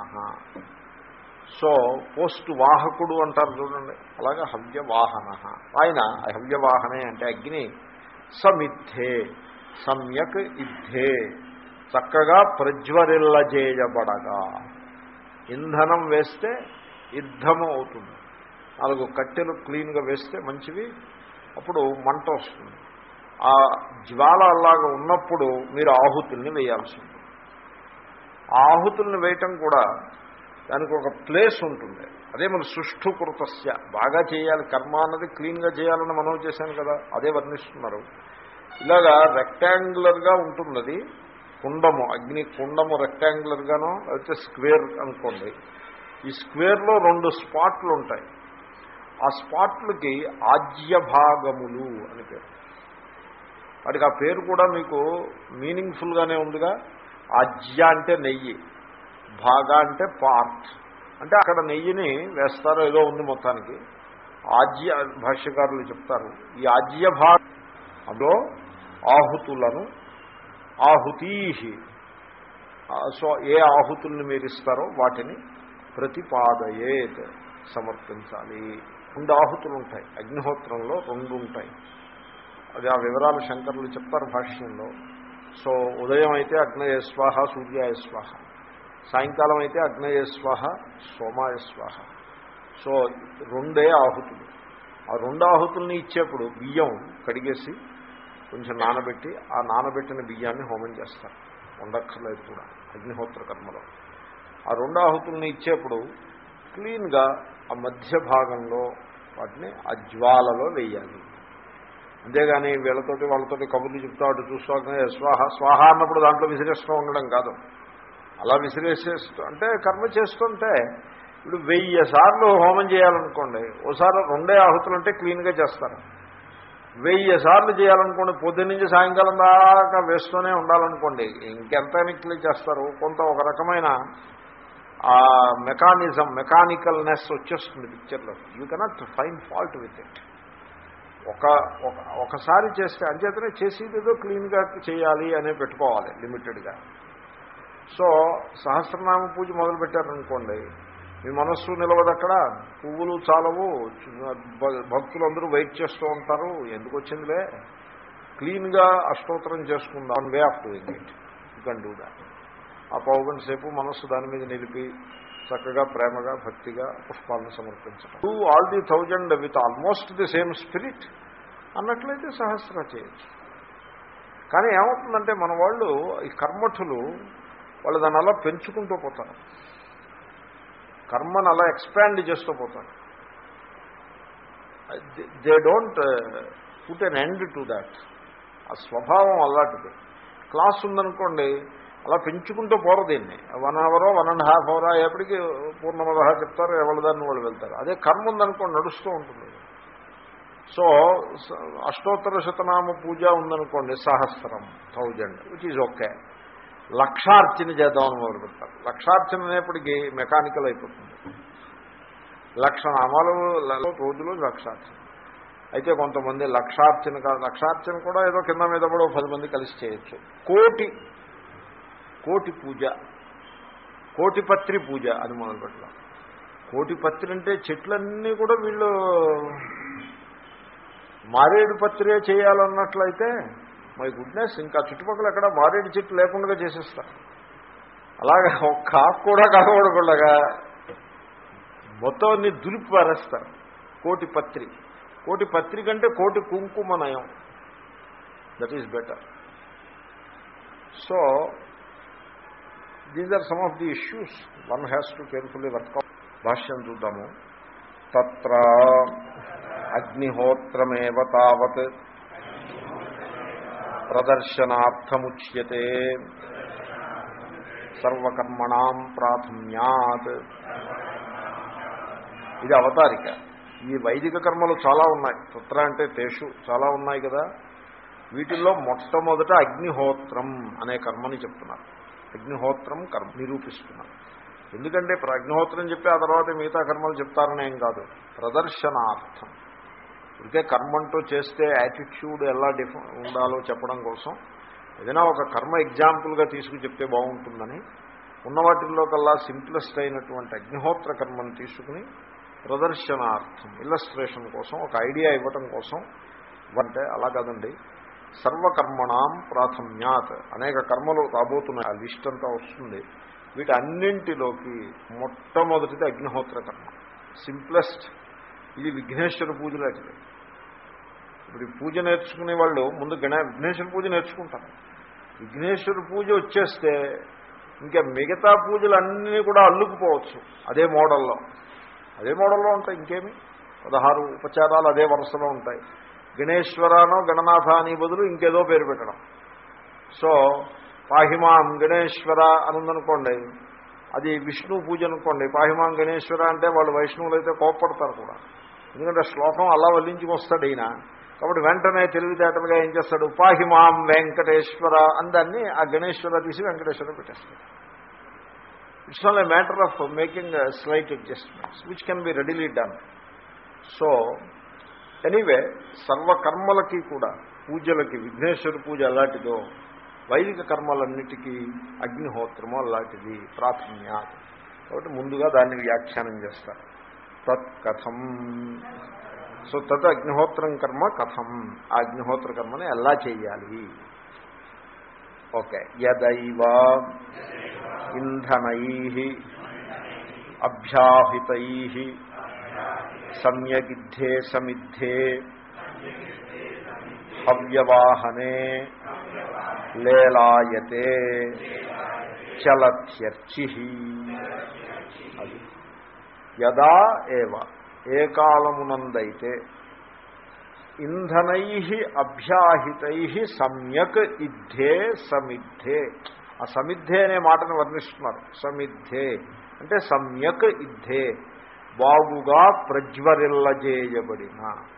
సో పోస్ట్ వాహకుడు అంటారు చూడండి అలాగే హవ్యవాహన ఆయన హవ్యవాహనే అంటే అగ్ని సమిద్ధే సమ్యక్ ఇద్ధే చక్కగా ప్రజ్వరిల్లజేయబడగా ఇంధనం వేస్తే యుద్ధము అవుతుంది నాలుగు కట్టెలు క్లీన్గా వేస్తే మంచివి అప్పుడు మంట వస్తుంది ఆ జ్వాల అలాగా ఉన్నప్పుడు మీరు ఆహుతుల్ని వేయాల్సి ఉంటుంది ఆహుతుల్ని వేయటం కూడా దానికి ఒక ప్లేస్ ఉంటుంది అదే మన సుష్ఠు కృతస్య బాగా చేయాలి కర్మ అన్నది క్లీన్గా చేయాలని మనం చేశాను కదా అదే వర్ణిస్తున్నారు ఇలాగా రెక్టాంగులర్గా ఉంటుంది అది కుండము అగ్ని కుండము రెక్టాంగులర్గానో లేకపోతే స్క్వేర్ అనుకోండి ఈ స్క్వేర్లో రెండు స్పాట్లు ఉంటాయి ఆ స్పాట్లకి ఆజ్య భాగములు అని పేరు వాటికి ఆ పేరు కూడా మీకు మీనింగ్ఫుల్గానే ఉందిగా ఆజ్య అంటే నెయ్యి భాగ అంటే పార్ట్ అంటే అక్కడ నెయ్యిని వేస్తారో ఏదో ఉంది మొత్తానికి ఆజ్య భాష్యకారులు చెప్తారు ఈ ఆజ్య భాగ అందులో ఆహుతులను ఆహుతీ సో ఏ ఆహుతుల్ని మీరు ఇస్తారో వాటిని ప్రతిపాదయేత్ సమర్పించాలి రెండు ఆహుతులు ఉంటాయి అగ్నిహోత్రంలో రెండు ఉంటాయి అది ఆ వివరాలు శంకరులు చెప్తారు భాష్యంలో సో ఉదయం అయితే అగ్నయ స్వాహ సూర్యాయ స్వాహ సాయంకాలం అయితే అగ్నయ స్వాహ సోమాయ స్వాహ సో రెండే ఆహుతులు ఆ రెండు ఆహుతుల్ని ఇచ్చేప్పుడు బియ్యం కడిగేసి కొంచెం నానబెట్టి ఆ నానబెట్టిన బియ్యాన్ని హోమం చేస్తారు ఉండక్కర్లేదు కూడా అగ్నిహోత్ర కర్మలో ఆ రెండు ఆహుతుల్ని ఇచ్చేప్పుడు క్లీన్గా ఆ మధ్య భాగంలో వాటిని ఆ జ్వాలలో వేయాలి అంతేగాని వీళ్ళతోటి వాళ్ళతోటి కబుర్లు చెప్తా అటు చూస్తూ స్వాహ స్వాహ అన్నప్పుడు దాంట్లో విసిరేస్తూ ఉండడం కాదు అలా విసిరేసేస్తూ అంటే కర్మ చేస్తుంటే ఇప్పుడు వెయ్యి సార్లు హోమం చేయాలనుకోండి ఓసారి రెండే ఆహుతులు అంటే క్లీన్గా చేస్తారు వెయ్యి సార్లు చేయాలనుకోండి పొద్దున్న నుంచి సాయంకాలం దాకా వేస్తూనే ఉండాలనుకోండి ఇంకెంత క్లీన్ చేస్తారు కొంత ఒక రకమైన ఆ మెకానిజం మెకానికల్నెస్ వచ్చేస్తుంది పిక్చర్లో you cannot fine fault with it ఒక ఒకసారి చేస్తే అంచేతనే చేసేదేదో క్లీన్గా చేయాలి అనే పెట్టుకోవాలి లిమిటెడ్గా సో సహస్రనామ పూజ మొదలు పెట్టారనుకోండి మీ మనస్సు నిలవదు అక్కడ పువ్వులు చాలవు భక్తులు అందరూ వెయిట్ చేస్తూ ఉంటారు ఎందుకు వచ్చిందిలే క్లీన్గా అష్టోత్తరం చేసుకుందాం one way of doing it you can do that ఆ పావుగంట సేపు మనస్సు దాని మీద నిలిపి చక్కగా ప్రేమగా భక్తిగా పుష్పాలను సమర్పించడం to all the thousand with almost the same spirit అన్నట్లయితే సహస్ర చేయొచ్చు కానీ ఏమవుతుందంటే మన వాళ్ళు ఈ కర్మఠులు వాళ్ళు దాన్ని అలా పెంచుకుంటూ పోతారు కర్మను అలా ఎక్స్పాండ్ చేస్తూ పోతారు they don't put an end to that ఆ స్వభావం అలాంటిది క్లాస్ ఉందనుకోండి అలా పెంచుకుంటూ పోరు దీన్ని వన్ అవరో వన్ అండ్ హాఫ్ అవర్ ఎప్పటికీ పూర్ణమదహ చెప్తారు ఎవరి దాన్ని వాళ్ళు వెళ్తారు అదే కర్మ ఉందనుకోండి నడుస్తూ ఉంటుంది సో అష్టోత్తర శతనామ పూజ ఉందనుకోండి సహస్రం థౌజండ్ విచ్ ఈజ్ ఓకే లక్షార్చన చేద్దామని మొదలు పెడతారు లక్షార్చన అనేప్పటికీ మెకానికల్ అయిపోతుంది లక్ష నామాలు రోజులు లక్షార్చన అయితే కొంతమంది లక్షార్చన కాదు లక్షార్చన కూడా ఏదో కింద మీద కూడా పది మంది కలిసి చేయొచ్చు కోటి కోటి పూజ కోటిపత్రి పూజ అని మొదలు పెట్టడం కోటిపత్రి అంటే చెట్లన్నీ కూడా వీళ్ళు మారేడు పత్రే చేయాలన్నట్లయితే మై గుడ్నెస్ ఇంకా చుట్టుపక్కల ఎక్కడ మారేడు చెట్టు లేకుండా చేసేస్తారు అలాగా ఒక్క ఆకు కూడా కాకూడకుండా మొత్తం అన్ని దులిపి పారేస్తారు కోటి పత్రి కోటి పత్రి కంటే కోటి కుంకుమ నయం that is better so these are some of the issues one has to carefully work భాష్యం చూద్దాము తత్ర అగ్నిహోత్రమేవ తావత్ ప్రదర్శనార్థముచ్యతే సర్వకర్మణం ప్రాథమ్యాత్ ఇది అవతారిక ఈ వైదిక కర్మలు చాలా ఉన్నాయి తత్ర అంటే తేషు చాలా ఉన్నాయి కదా వీటిల్లో మొట్టమొదట అగ్నిహోత్రం అనే కర్మని చెప్తున్నారు అగ్నిహోత్రం కర్మ నిరూపిస్తున్నారు ఎందుకంటే ఇప్పుడు అగ్నిహోత్రం చెప్పి ఆ తర్వాత మిగతా కర్మలు చెప్తారనేం కాదు ప్రదర్శనార్థం ఇదే కర్మంటూ చేస్తే యాటిట్యూడ్ ఎలా డిఫ ఉండాలో చెప్పడం కోసం ఏదైనా ఒక కర్మ ఎగ్జాంపుల్గా తీసుకు చెప్తే బాగుంటుందని ఉన్న వాటిల్లో కల్లా సింప్లెస్ట్ అయినటువంటి అగ్నిహోత్ర కర్మను తీసుకుని ప్రదర్శనార్థం ఇల్లస్ట్రేషన్ కోసం ఒక ఐడియా ఇవ్వటం కోసం అంటే అలా కాదండి సర్వకర్మణం ప్రాథమ్యాత్ అనేక కర్మలు రాబోతున్నాయి ఆ లిస్ట్ అంతా వస్తుంది వీటి అన్నింటిలోకి మొట్టమొదటిది అగ్నిహోత్ర కర్మ సింప్లెస్ట్ ఇది విఘ్నేశ్వర పూజ లాంటిది ఇప్పుడు ఈ పూజ నేర్చుకునే వాళ్ళు ముందు గణ విఘ్నేశ్వర పూజ నేర్చుకుంటారు విఘ్నేశ్వర పూజ వచ్చేస్తే ఇంకా మిగతా పూజలు అన్నీ కూడా అల్లుకుపోవచ్చు అదే మోడల్లో అదే మోడల్లో ఉంటాయి ఇంకేమి పదహారు ఉపచారాలు అదే వరుసలో ఉంటాయి గణేశ్వరానో గణనాథ అని బదులు ఇంకేదో పేరు పెట్టడం సో పాహిమాం గణేశ్వర అని ఉందనుకోండి అది విష్ణు పూజ అనుకోండి పాహిమాం గణేశ్వర అంటే వాళ్ళు వైష్ణవులు అయితే కోప్పడతారు కూడా ఎందుకంటే శ్లోకం అలా వల్లించుకొస్తాడు ఈయన కాబట్టి వెంటనే తెలివితేటలుగా ఏం చేస్తాడు పాహిమాం వెంకటేశ్వర అందాన్ని ఆ గణేశ్వర తీసి వెంకటేశ్వర పెట్టేస్తాడు it's all a matter of making slight adjustments which can be readily done so anyway సర్వకర్మలకి కూడా పూజలకి విఘ్నేశ్వర పూజ అలాంటిదో వైదిక కర్మలన్నిటికీ అగ్నిహోత్రము అలాంటిది ప్రాథమ్యా కాబట్టి ముందుగా దాన్ని వ్యాఖ్యానం చేస్తారు తత్ కథం సో తత్ అగ్నిహోత్రం కర్మ కథం ఆ అగ్నిహోత్ర కర్మని ఎలా చేయాలి ఓకే యదైవ ఇంధనై అభ్యాహితై సమ్యగిద్ధే సమిద్ధే హవ్యవాహనే లేలాయతే చలత్యర్చి అది యదా ఏవ ఏ కాలమునందైతే ఇంధనై అభ్యాహితై సమ్యక్ ఇద్ధే సమిద్ధే ఆ సమిద్ధే అనే మాటను వర్ణిస్తున్నారు సమిద్ధే అంటే సమ్యక్ ఇద్ధే బాగుగా ప్రజ్వరిల్లజేయబడిన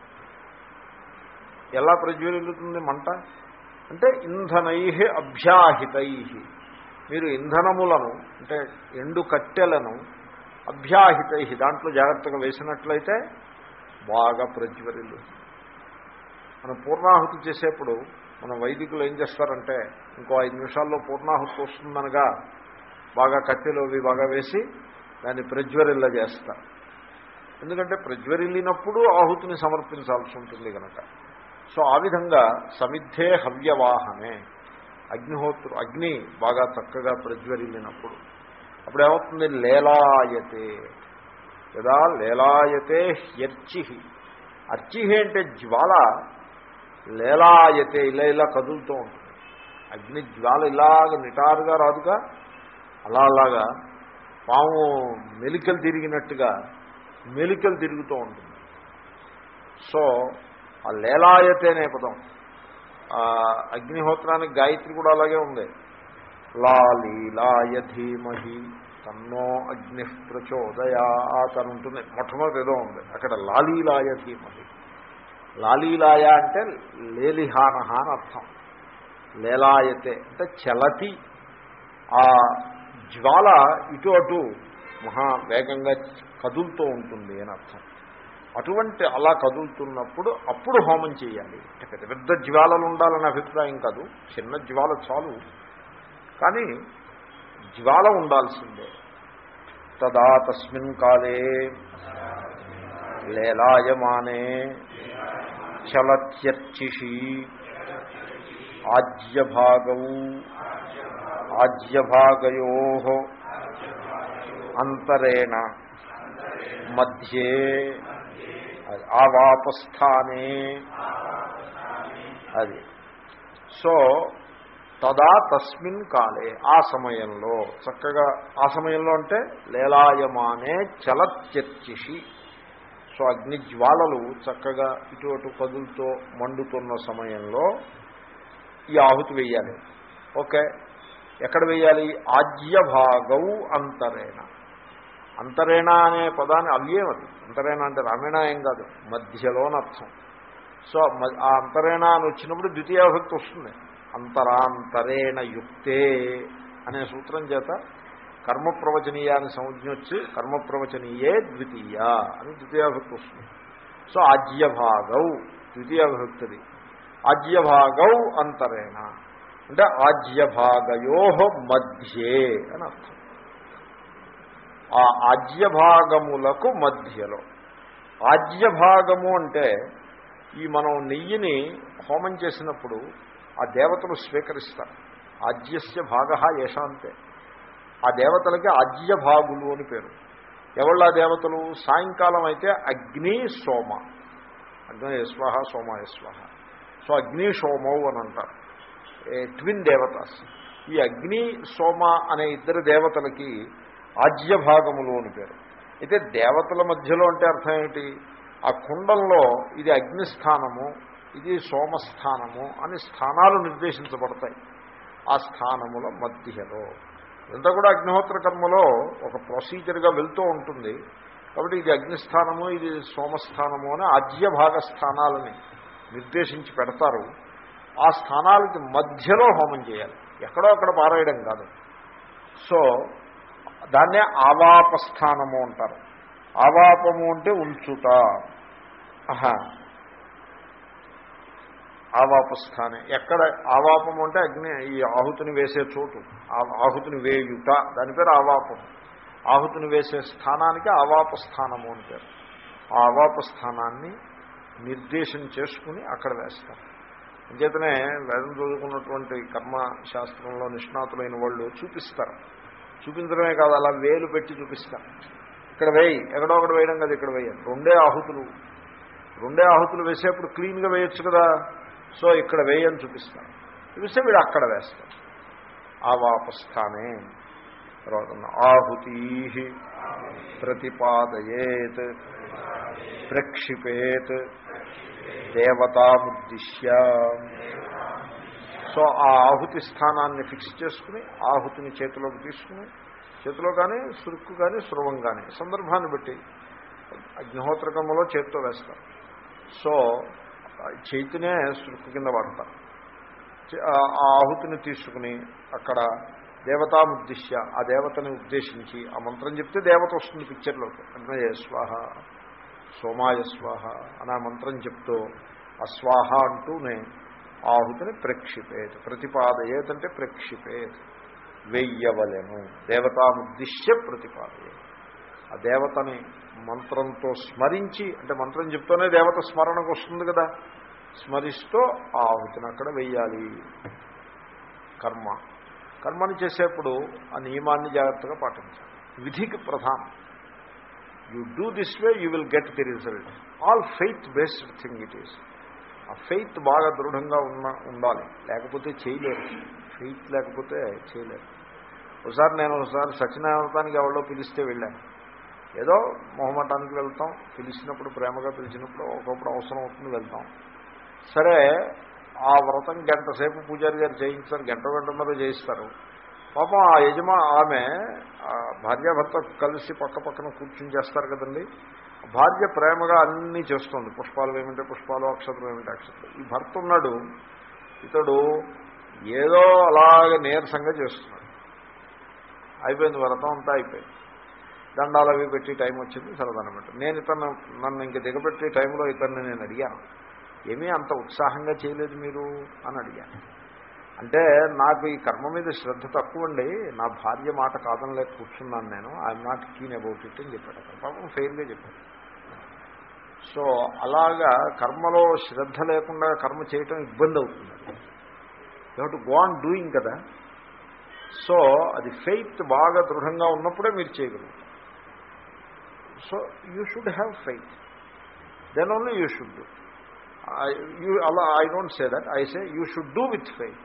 ఎలా ప్రజ్వరిల్లుతుంది మంట అంటే ఇంధనై అభ్యాహితై మీరు ఇంధనములను అంటే ఎండు కట్టెలను అభ్యాహితై దాంట్లో జాగ్రత్తగా వేసినట్లయితే బాగా ప్రజ్వరిల్లు మనం పూర్ణాహుతి చేసేప్పుడు మన వైదికులు ఏం చేస్తారంటే ఇంకో ఐదు నిమిషాల్లో పూర్ణాహుతి వస్తుందనగా బాగా కట్టెలు అవి బాగా వేసి దాన్ని ప్రజ్వరిల్ల చేస్తారు ఎందుకంటే ప్రజ్వరిల్లినప్పుడు ఆహుతిని సమర్పించాల్సి ఉంటుంది కనుక సో ఆ విధంగా సమిద్ధే హవ్యవాహనే అగ్నిహోత్రు అగ్ని బాగా చక్కగా ప్రజ్వరిల్లినప్పుడు అప్పుడు ఏమవుతుంది లేలాయతే కదా లేలాయతే హ్యర్చి అర్చి అంటే జ్వాల లేలాయతే ఇలా ఇలా కదులుతూ ఉంటుంది అగ్ని జ్వాల ఇలాగ నిటారుగా రాదుగా అలా అలాగా పాము మెలికలు తిరిగినట్టుగా మెలికలు తిరుగుతూ ఉంటుంది సో ఆ లేలాయతే అనే పదం అగ్నిహోత్రానికి గాయత్రి కూడా అలాగే ఉంది లాలీలాయ ధీమహి తన్నో అగ్ని ప్రచోదయాత్ అని ఉంటుంది మొట్టమొదటి ఏదో ఉంది అక్కడ లాలీలాయ ధీమహి లాలీలాయ అంటే లేలిహానహ అని అర్థం లేలాయతే అంటే చలతి ఆ జ్వాల ఇటు అటు మహా వేగంగా కదులుతూ ఉంటుంది అని అర్థం అటువంటి అలా కదులుతున్నప్పుడు అప్పుడు హోమం చేయాలి అంటే పెద్ద పెద్ద జ్వాలలు ఉండాలనే అభిప్రాయం కాదు చిన్న జ్వాల చాలు కానీ జ్వాల ఉండాల్సిందే తదా తస్మిన్ కాలే లేలాయమానే చలత్యర్చిషి ఆజ్యభాగౌ ఆజ్యభాగయో అంతరేణ మధ్యే ఆవాపస్థానే అది సో తదా తస్మిన్ కాలే ఆ సమయంలో చక్కగా ఆ సమయంలో అంటే లేలాయమానే చలత్యర్చిషి సో అగ్ని జ్వాలలు చక్కగా ఇటు అటు కదులుతో మండుతున్న సమయంలో ఈ ఆహుతి వేయాలి ఓకే ఎక్కడ వేయాలి ఆజ్యభాగౌ అంతరేణ అంతరేణ అనే పదాన్ని అవ్యేం అది అంతరేణ అంటే రామేణ ఏం కాదు మధ్యలోనర్థం సో ఆ అంతరేణ అని వచ్చినప్పుడు ద్వితీయాభక్తి వస్తుంది అంతరాంతరేణ యుక్తే అనే సూత్రం చేత కర్మ ప్రవచనీయ అని సంజ్ఞ వచ్చి కర్మ ప్రవచనీయే ద్వితీయ అని ద్వితీయాభక్తి వస్తుంది సో ఆజ్యభాగౌ ద్వితీయాభక్తిది ఆజ్యభాగౌ అంతరేణ అంటే ఆజ్యభాగయో మధ్యే అని అర్థం ఆ ఆజ్యభాగములకు మధ్యలో ఆజ్యభాగము అంటే ఈ మనం నెయ్యిని హోమం చేసినప్పుడు ఆ దేవతలు స్వీకరిస్తారు ఆజ్యస్య భాగ యశాంతే ఆ దేవతలకి ఆజ్యభాగులు అని పేరు ఎవళ్ళ దేవతలు సాయంకాలం అయితే అగ్ని సోమ అగ్ని యస్వాహ సోమ యస్వాహ సో అగ్ని సోమౌ అని అంటారు ట్విన్ దేవతాస్ ఈ అగ్ని సోమ అనే ఇద్దరు దేవతలకి ఆజ్యభాగములు అని పేరు అయితే దేవతల మధ్యలో అంటే అర్థం ఏమిటి ఆ కుండంలో ఇది అగ్నిస్థానము ఇది సోమస్థానము అని స్థానాలు నిర్దేశించబడతాయి ఆ స్థానముల మధ్యలో ఇదంతా కూడా అగ్నిహోత్ర కర్మలో ఒక ప్రొసీజర్గా వెళ్తూ ఉంటుంది కాబట్టి ఇది అగ్నిస్థానము ఇది సోమస్థానము అని ఆజ్యభాగ స్థానాలని నిర్దేశించి పెడతారు ఆ స్థానాలకి మధ్యలో హోమం చేయాలి ఎక్కడో అక్కడ పారేయడం కాదు సో దాన్నే ఆవాపస్థానము అంటారు ఆవాపము అంటే ఉంచుట ఆహా ఆవాపస్థానే ఎక్కడ ఆవాపము అంటే అగ్ని ఈ ఆహుతిని వేసే చోటు ఆహుతిని వేయుట దాని పేరు ఆవాపం ఆహుతిని వేసే స్థానానికి ఆవాపస్థానము అని పేరు ఆ ఆవాపస్థానాన్ని నిర్దేశం చేసుకుని అక్కడ వేస్తారు అంచేతనే వేదం చదువుకున్నటువంటి కర్మశాస్త్రంలో నిష్ణాతులైన వాళ్ళు చూపిస్తారు చూపించడమే కాదు అలా వేలు పెట్టి చూపిస్తారు ఇక్కడ వేయి ఎక్కడో ఒకటి వేయడం కదా ఇక్కడ వేయాలి రెండే ఆహుతులు రెండే ఆహుతులు వేసేప్పుడు క్లీన్గా వేయొచ్చు కదా సో ఇక్కడ వేయని చూపిస్తాను చూపిస్తే వీడు అక్కడ వేస్తాడు ఆ వాపస్థానే తర్వాత ఆహుతీ ప్రతిపాదయేత్ ప్రక్షిపేత్ దేవతాముద్దిశ్య సో ఆ ఆహుతి స్థానాన్ని ఫిక్స్ చేసుకుని ఆహుతిని చేతిలోకి తీసుకుని చేతిలో కానీ సురుక్కు కానీ స్రవం కానీ సందర్భాన్ని బట్టి అగ్నిహోత్రకములో చేతితో వేస్తారు సో చేతినే సురుక్కు కింద వాడతారు ఆ ఆహుతిని తీసుకుని అక్కడ దేవతాముద్దిశ్య ఆ దేవతని ఉద్దేశించి ఆ మంత్రం చెప్తే దేవత వస్తుంది పిక్చర్లోకి అగ్నయ స్వాహ సోమాయ స్వాహ అని ఆ మంత్రం చెప్తూ అస్వాహ అంటూనే ఆహుతిని ప్రక్షిపేత్ ప్రతిపాదయేత్ అంటే ప్రక్షిపేత్ వెయ్యవలెను దేవతాముద్దిశ్య ప్రతిపాదయ ఆ దేవతని మంత్రంతో స్మరించి అంటే మంత్రం చెప్తూనే దేవత స్మరణకు వస్తుంది కదా స్మరిస్తూ ఆ ఆహుతిని అక్కడ వెయ్యాలి కర్మ కర్మని చేసేప్పుడు ఆ నియమాన్ని జాగ్రత్తగా పాటించాలి విధికి ప్రధానం you do this way you will get the result all faith based thing it is ఆ ఫెయిత్ బాగా దృఢంగా ఉన్న ఉండాలి లేకపోతే చేయలేరు ఫెయిత్ లేకపోతే చేయలేరు ఒకసారి నేను ఒకసారి సత్యనారాయణతానికి ఎవరో పిలిస్తే వెళ్ళాను ఏదో మొహమటానికి వెళ్తాం పిలిచినప్పుడు ప్రేమగా పిలిచినప్పుడు ఒకప్పుడు అవసరం అవుతుంది వెళ్తాం సరే ఆ వ్రతం గంట సేపు పూజారి గారు చేయించారు గంట గంటన్నర చేయిస్తారు పాపం ఆ యజమా ఆమె భార్యాభర్త కలిసి పక్క పక్కన కూర్చుని చేస్తారు కదండి భార్య ప్రేమగా అన్నీ చేస్తుంది పుష్పాలు ఏమిటంటే పుష్పాలు అక్షతలు ఏమిటంటే అక్షతలు ఈ భర్త ఉన్నాడు ఇతడు ఏదో అలాగే నీరసంగా చేస్తున్నాడు అయిపోయింది వ్రతం అంతా అయిపోయింది దండాలు అవి పెట్టి టైం వచ్చింది సరదనమాట నేను ఇతను నన్ను ఇంక దిగబెట్టే టైంలో ఇతన్ని నేను అడిగాను ఏమీ అంత ఉత్సాహంగా చేయలేదు మీరు అని అడిగాను అంటే నాకు ఈ కర్మ మీద శ్రద్ధ తక్కువండి నా భార్య మాట కాదనలేక కూర్చున్నాను నేను I'm not keen about it అని చెప్పాడు పాపం ఫెయిల్గా చెప్పాడు సో అలాగా కర్మలో శ్రద్ధ లేకుండా కర్మ చేయటం ఇబ్బంది అవుతుంది you to go on doing కదా సో అది ఫెయిత్ బాగా దృఢంగా ఉన్నప్పుడే మీరు చేయగలుగుతారు so you should have faith then only you should do you అలా I don't say that I say you should do with faith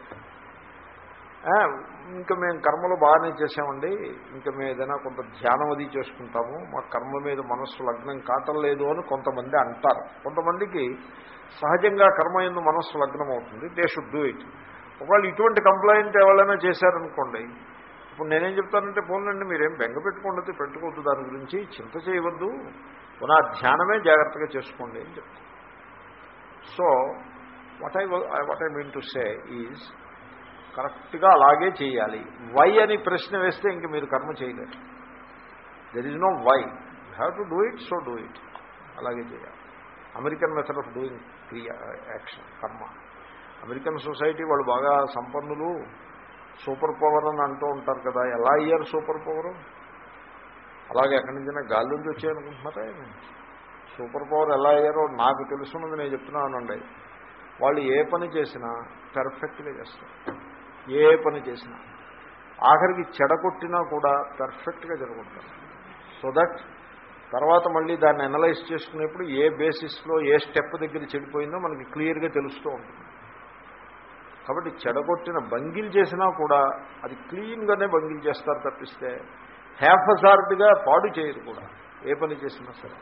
ఇంకా మేము కర్మలు బాగానే చేసామండి ఇంకా మేము ఏదైనా కొంత ధ్యానం అది చేసుకుంటాము మా కర్మ మీద మనస్సు లగ్నం కాటలేదు అని కొంతమంది అంటారు కొంతమందికి సహజంగా కర్మ ఎందు మనస్సు లగ్నం అవుతుంది దే షుడ్ డూ ఇట్ ఒకవేళ ఇటువంటి కంప్లైంట్ ఎవరైనా చేశారనుకోండి ఇప్పుడు నేనేం చెప్తానంటే పోలండి మీరేం బెంగ పెట్టుకోండి పెట్టుకోవద్దు దాని గురించి చింత చేయవద్దు పునా ధ్యానమే జాగ్రత్తగా చేసుకోండి అని చెప్తాను so what I what I mean to say is కరెక్ట్గా అలాగే చేయాలి వై అని ప్రశ్న వేస్తే ఇంక మీరు కర్మ చేయలేరు there is no why you have to do it so do it అలాగే చేయాలి అమెరికన్ మెథడ్ ఆఫ్ డూయింగ్ క్రియా యాక్షన్ కర్మ అమెరికన్ సొసైటీ వాళ్ళు బాగా సంపన్నులు సూపర్ పవర్ అని అంటూ ఉంటారు కదా ఎలా అయ్యారు సూపర్ పవరు అలాగే ఎక్కడి నుంచైనా గాలి నుంచి వచ్చాయనుకుంటున్నారా సూపర్ పవర్ ఎలా అయ్యారో నాకు తెలుసున్నది నేను చెప్తున్నానండి వాళ్ళు ఏ పని చేసినా పెర్ఫెక్ట్గా చేస్తారు ఏ పని చేసినా ఆఖరికి చెడగొట్టినా కూడా పెర్ఫెక్ట్గా జరగొడతారు సో దట్ తర్వాత మళ్ళీ దాన్ని అనలైజ్ చేసుకునేప్పుడు ఏ బేసిస్లో ఏ స్టెప్ దగ్గర చెడిపోయిందో మనకి క్లియర్గా తెలుస్తూ ఉంటుంది కాబట్టి చెడగొట్టిన బంగిల్ చేసినా కూడా అది క్లీన్గానే బంగిల్ చేస్తారు తప్పిస్తే హ్యాఫజార్డ్గా పాడు చేయరు కూడా ఏ పని చేసినా సరే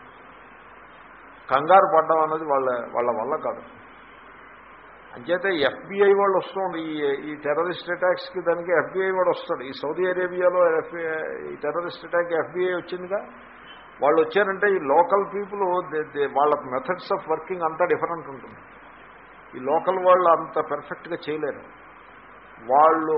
కంగారు పడ్డం అన్నది వాళ్ళ వాళ్ళ వల్ల కాదు అంచేతే ఎఫ్బిఐ వాళ్ళు వస్తుంది ఈ ఈ టెర్రరిస్ట్ అటాక్స్కి దానికి ఎఫ్బిఐ వాడు వస్తాడు ఈ సౌదీ అరేబియాలో ఎఫ్బిఐ ఈ టెర్రరిస్ట్ అటాక్ ఎఫ్బిఐ వచ్చిందిగా వాళ్ళు వచ్చారంటే ఈ లోకల్ పీపుల్ వాళ్ళ మెథడ్స్ ఆఫ్ వర్కింగ్ అంతా డిఫరెంట్ ఉంటుంది ఈ లోకల్ వాళ్ళు అంత పెర్ఫెక్ట్గా చేయలేరు వాళ్ళు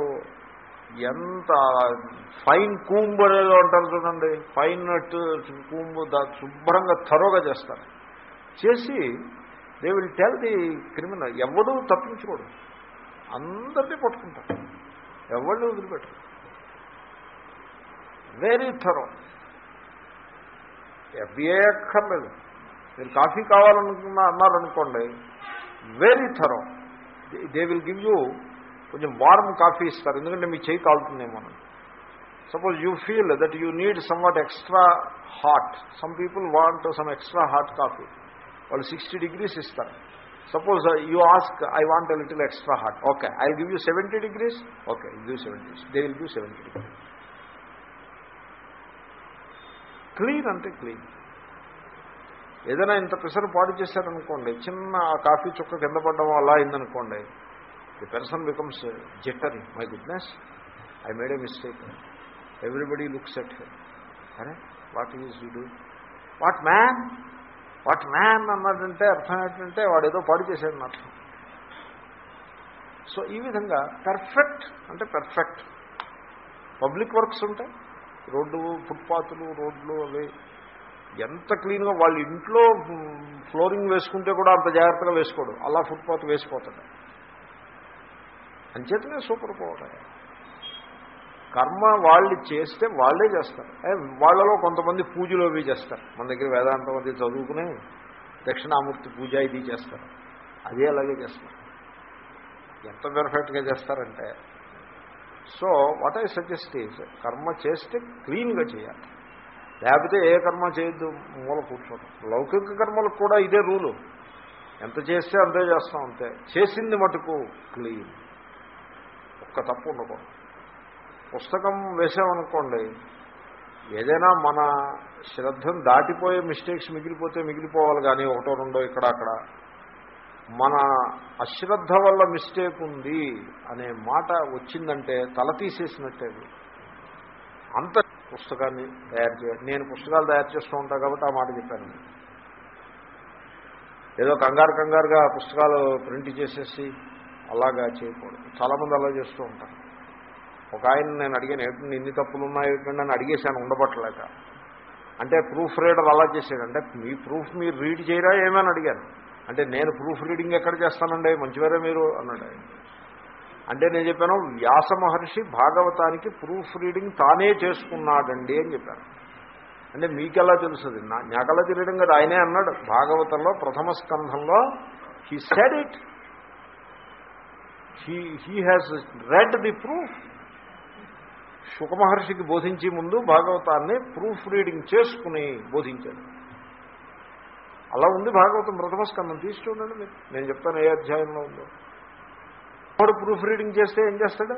ఎంత ఫైన్ కూంబు అనేది అంటారు చూడండి ఫైన్ నట్ కూంబు దా శుభ్రంగా థరోగా చేస్తారు చేసి they will tell the criminal ఎవడూ తప్పించుకోడు అందరినీ పట్టుకుంటారు ఎవళ్ళు వదిలిపెట్టరు వెరీ థరో ఎఫ్బిఐ అక్కర్లేదు మీరు కాఫీ కావాలనుకున్నా అన్నారనుకోండి very thorough they will give you కొంచెం వార్మ్ కాఫీ ఇస్తారు ఎందుకంటే మీ చేయి కాలుతుందేమో suppose you feel that you need some what extra hot some people want some extra hot coffee వాళ్ళు సిక్స్టీ డిగ్రీస్ ఇస్తారు suppose you ask I want a little extra hot okay I give you seventy degrees okay give seventy they will give seventy degrees clean అంటే clean ఏదైనా ఇంత పిసరు పాడు చేశారనుకోండి చిన్న ఆ coffee చుక్క కింద పడడం అలా అయిందనుకోండి the person becomes jittery my goodness I made a mistake everybody looks at him అరే what is you do what man what man అన్నదంటే అర్థం ఏంటంటే వాడు ఏదో పాడు చేశాడని అర్థం సో ఈ విధంగా పెర్ఫెక్ట్ అంటే పెర్ఫెక్ట్ పబ్లిక్ వర్క్స్ ఉంటాయి రోడ్డు ఫుట్పాత్లు రోడ్లు అవి ఎంత క్లీన్గా వాళ్ళ ఇంట్లో ఫ్లోరింగ్ వేసుకుంటే కూడా అంత జాగ్రత్తగా వేసుకోడు అలా ఫుట్పాత్ వేసిపోతాడు అంచేతనే సూపర్ పవర్ కర్మ వాళ్ళు చేస్తే వాళ్ళే చేస్తారు ఏ, వాళ్ళలో కొంతమంది పూజలు అవి చేస్తారు మన దగ్గర వేదాంతం అది చదువుకుని దక్షిణామూర్తి పూజ ఇది చేస్తారు అదే అలాగే చేస్తారు ఎంత పెర్ఫెక్ట్గా చేస్తారంటే so what I suggest is కర్మ చేస్తే క్లీన్గా చేయాలి లేకపోతే ఏ కర్మ చేయొద్దు మూల కూర్చోవడం లౌకిక కర్మలకు కూడా ఇదే రూలు ఎంత చేస్తే అంతే చేస్తాం అంతే చేసింది మటుకు క్లీన్ ఒక్క తప్పు ఉండకూడదు పుస్తకం వేసామనుకోండి ఏదైనా మన శ్రద్ధను దాటిపోయే మిస్టేక్స్ మిగిలిపోతే మిగిలిపోవాలి కానీ ఒకటో రెండో ఇక్కడ అక్కడ మన అశ్రద్ధ వల్ల మిస్టేక్ ఉంది అనే మాట వచ్చిందంటే తల తీసేసినట్టే అది. అంత పుస్తకాన్ని తయారు చేయాలి నేను పుస్తకాలు తయారు చేస్తూ ఉంటాను కాబట్టి ఆ మాట చెప్పాను ఏదో కంగారు కంగారుగా పుస్తకాలు ప్రింట్ చేసేసి అలాగా చేయకూడదు చాలామంది అలా చేస్తూ ఉంటారు ఒక ఆయన నేను అడిగాను ఏంటంటే ఇన్ని తప్పులు ఉన్నాయి ఏంటంటే అని అడిగేశాను ఉండబట్టలేక అంటే ప్రూఫ్ రీడర్ అలా చేశాడు అంటే మీ ప్రూఫ్ మీరు రీడ్ చేయరా ఏమని అడిగాను అంటే నేను ప్రూఫ్ రీడింగ్ ఎక్కడ చేస్తానండి మంచివారే మీరు అన్నాడు ఆయన అంటే నేను చెప్పాను వ్యాస మహర్షి భాగవతానికి ప్రూఫ్ రీడింగ్ తానే చేసుకున్నాడండి అని చెప్పాను అంటే మీకెలా తెలుస్తుంది నా నాకెలా తెలియడం కదా ఆయనే అన్నాడు భాగవతంలో ప్రథమ స్కంధంలో he said it he he has read the proof శుకమహర్షికి బోధించే ముందు భాగవతాన్ని ప్రూఫ్ రీడింగ్ చేసుకుని బోధించాడు అలా ఉంది భాగవతం ప్రథమ స్కందం తీసి చూడండి మీరు నేను చెప్తాను ఏ అధ్యాయంలో ఉందో వాడు ప్రూఫ్ రీడింగ్ చేస్తే ఏం చేస్తాడు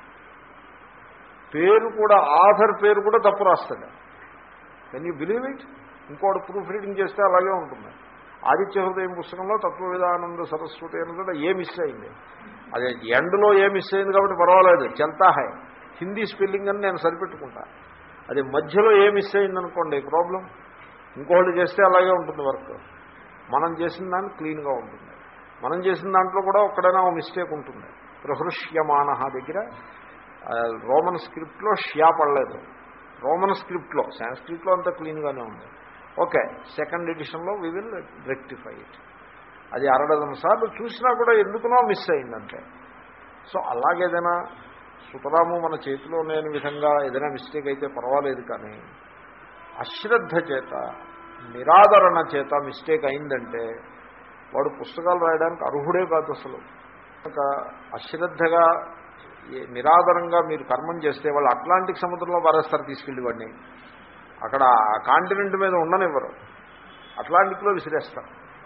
పేరు కూడా ఆధర్ పేరు కూడా తప్పు రాస్తాడు కెన్ యూ బిలీవ్ ఇట్ ఇంకోటి ప్రూఫ్ రీడింగ్ చేస్తే అలాగే ఉంటుంది ఆదిత్య హృదయం పుస్తకంలో తత్వవిధానంద సరస్వతి అన్నది ఏ మిస్ అయింది అదే ఎండ్లో ఏ మిస్ అయింది కాబట్టి పర్వాలేదు చల్తా హై హిందీ స్పెల్లింగ్ అని నేను సరిపెట్టుకుంటా అది మధ్యలో ఏ మిస్ అయిందనుకోండి ప్రాబ్లం ఇంకోటి చేస్తే అలాగే ఉంటుంది వర్క్ మనం చేసిన దాన్ని క్లీన్గా ఉంటుంది మనం చేసిన దాంట్లో కూడా ఒక్కడైనా ఒక మిస్టేక్ ఉంటుంది ప్రహృష్యమాన దగ్గర ఆ, రోమన్ స్క్రిప్ట్లో షియా పడలేదు రోమన్ స్క్రిప్ట్లో సాంస్క్రిట్లో అంతా క్లీన్గానే ఉంది ఓకే సెకండ్ ఎడిషన్లో వి విల్ రెక్టిఫై ఇట్ అది అరడదన సార్లు చూసినా కూడా ఎందుకునో మిస్ అయిందంటే సో అలాగేదైనా సుతరాము మన చేతిలో లేని విధంగా ఏదైనా మిస్టేక్ అయితే పర్వాలేదు కానీ అశ్రద్ధ చేత నిరాదరణ చేత మిస్టేక్ అయిందంటే వాడు పుస్తకాలు రాయడానికి అర్హుడే కాదు అసలు కనుక అశ్రద్ధగా ఏ- నిరాదరంగా మీరు కర్మం చేస్తే వాళ్ళు అట్లాంటిక్ సముద్రంలో పారేస్తారు తీసుకెళ్ళి వాడిని అక్కడ ఆ కాంటినెంట్ మీద ఉండనివ్వరు అట్లాంటిక్లో విసిరేస్తారు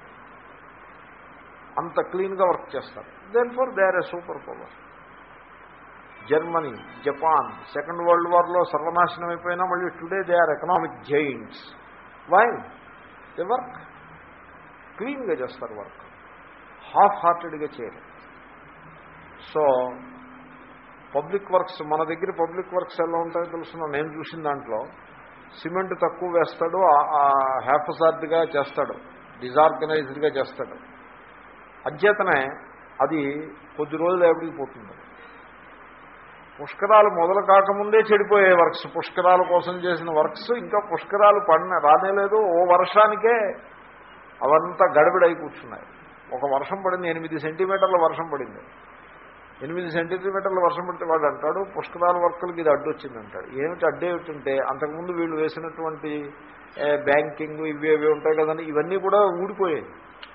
అంత క్లీన్గా వర్క్ చేస్తారు then for they are a super power Germany Japan second world వార్లో సర్వనాశనం అయిపోయినా మళ్ళీ today they are economic giants why they work క్లీన్గా చేస్తారు వర్క్ హాఫ్ హార్టెడ్గా చేయరు సో పబ్లిక్ వర్క్స్ మన దగ్గర పబ్లిక్ వర్క్స్ ఎలా ఉంటాయో తెలుసున్నా నేను చూసిన దాంట్లో సిమెంట్ తక్కువ వేస్తాడు హ్యాఫ్ సార్డ్గా చేస్తాడు డిజార్గనైజ్డ్గా చేస్తాడు అధ్యతనే అది కొద్ది రోజులు ఎప్పటికి పోతుంది పుష్కరాలు మొదలు కాకముందే చెడిపోయే వర్క్స్ పుష్కరాల కోసం చేసిన వర్క్స్ ఇంకా పుష్కరాలు పడిన రానేలేదు ఓ వర్షానికే అవంతా గడబిడై కూర్చున్నాయి ఒక వర్షం పడింది ఎనిమిది సెంటీమీటర్ల వర్షం పడింది ఎనిమిది సెంటీమీటర్ల వర్షం పడితే వాడు అంటాడు పుష్కరాల వర్కులకి ఇది అడ్డు వచ్చింది అంటాడు ఏమిటి అడ్డు ఏమిటంటే అంతకుముందు వీళ్ళు వేసినటువంటి ఏ, బ్యాంకింగ్ ఇవి ఇవి ఉంటాయి కదండి ఇవన్నీ కూడా ఊడిపోయాయి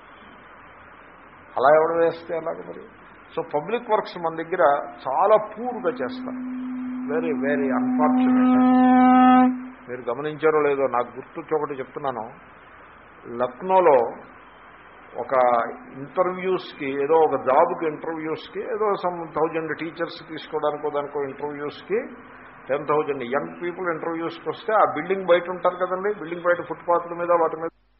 అలా ఎవడు వేస్తే అలాగ మరి సో పబ్లిక్ వర్క్స్ మన దగ్గర చాలా పూర్గా చేస్తారు వెరీ వెరీ అన్ఫార్చునేట్ మీరు గమనించారో లేదో నాకు గుర్తొచ్చి ఒకటి చెప్తున్నాను లక్నోలో ఒక ఇంటర్వ్యూస్కి ఏదో ఒక జాబ్కి ఇంటర్వ్యూస్కి ఏదో సమ్ థౌజండ్ టీచర్స్ తీసుకోవడానికో దానికో ఇంటర్వ్యూస్కి టెన్ థౌజండ్ యంగ్ పీపుల్ ఇంటర్వ్యూస్కి వస్తే ఆ బిల్డింగ్ బయట ఉంటారు కదండి బిల్డింగ్ బయట ఫుట్పాత్ల మీద వాటి మీద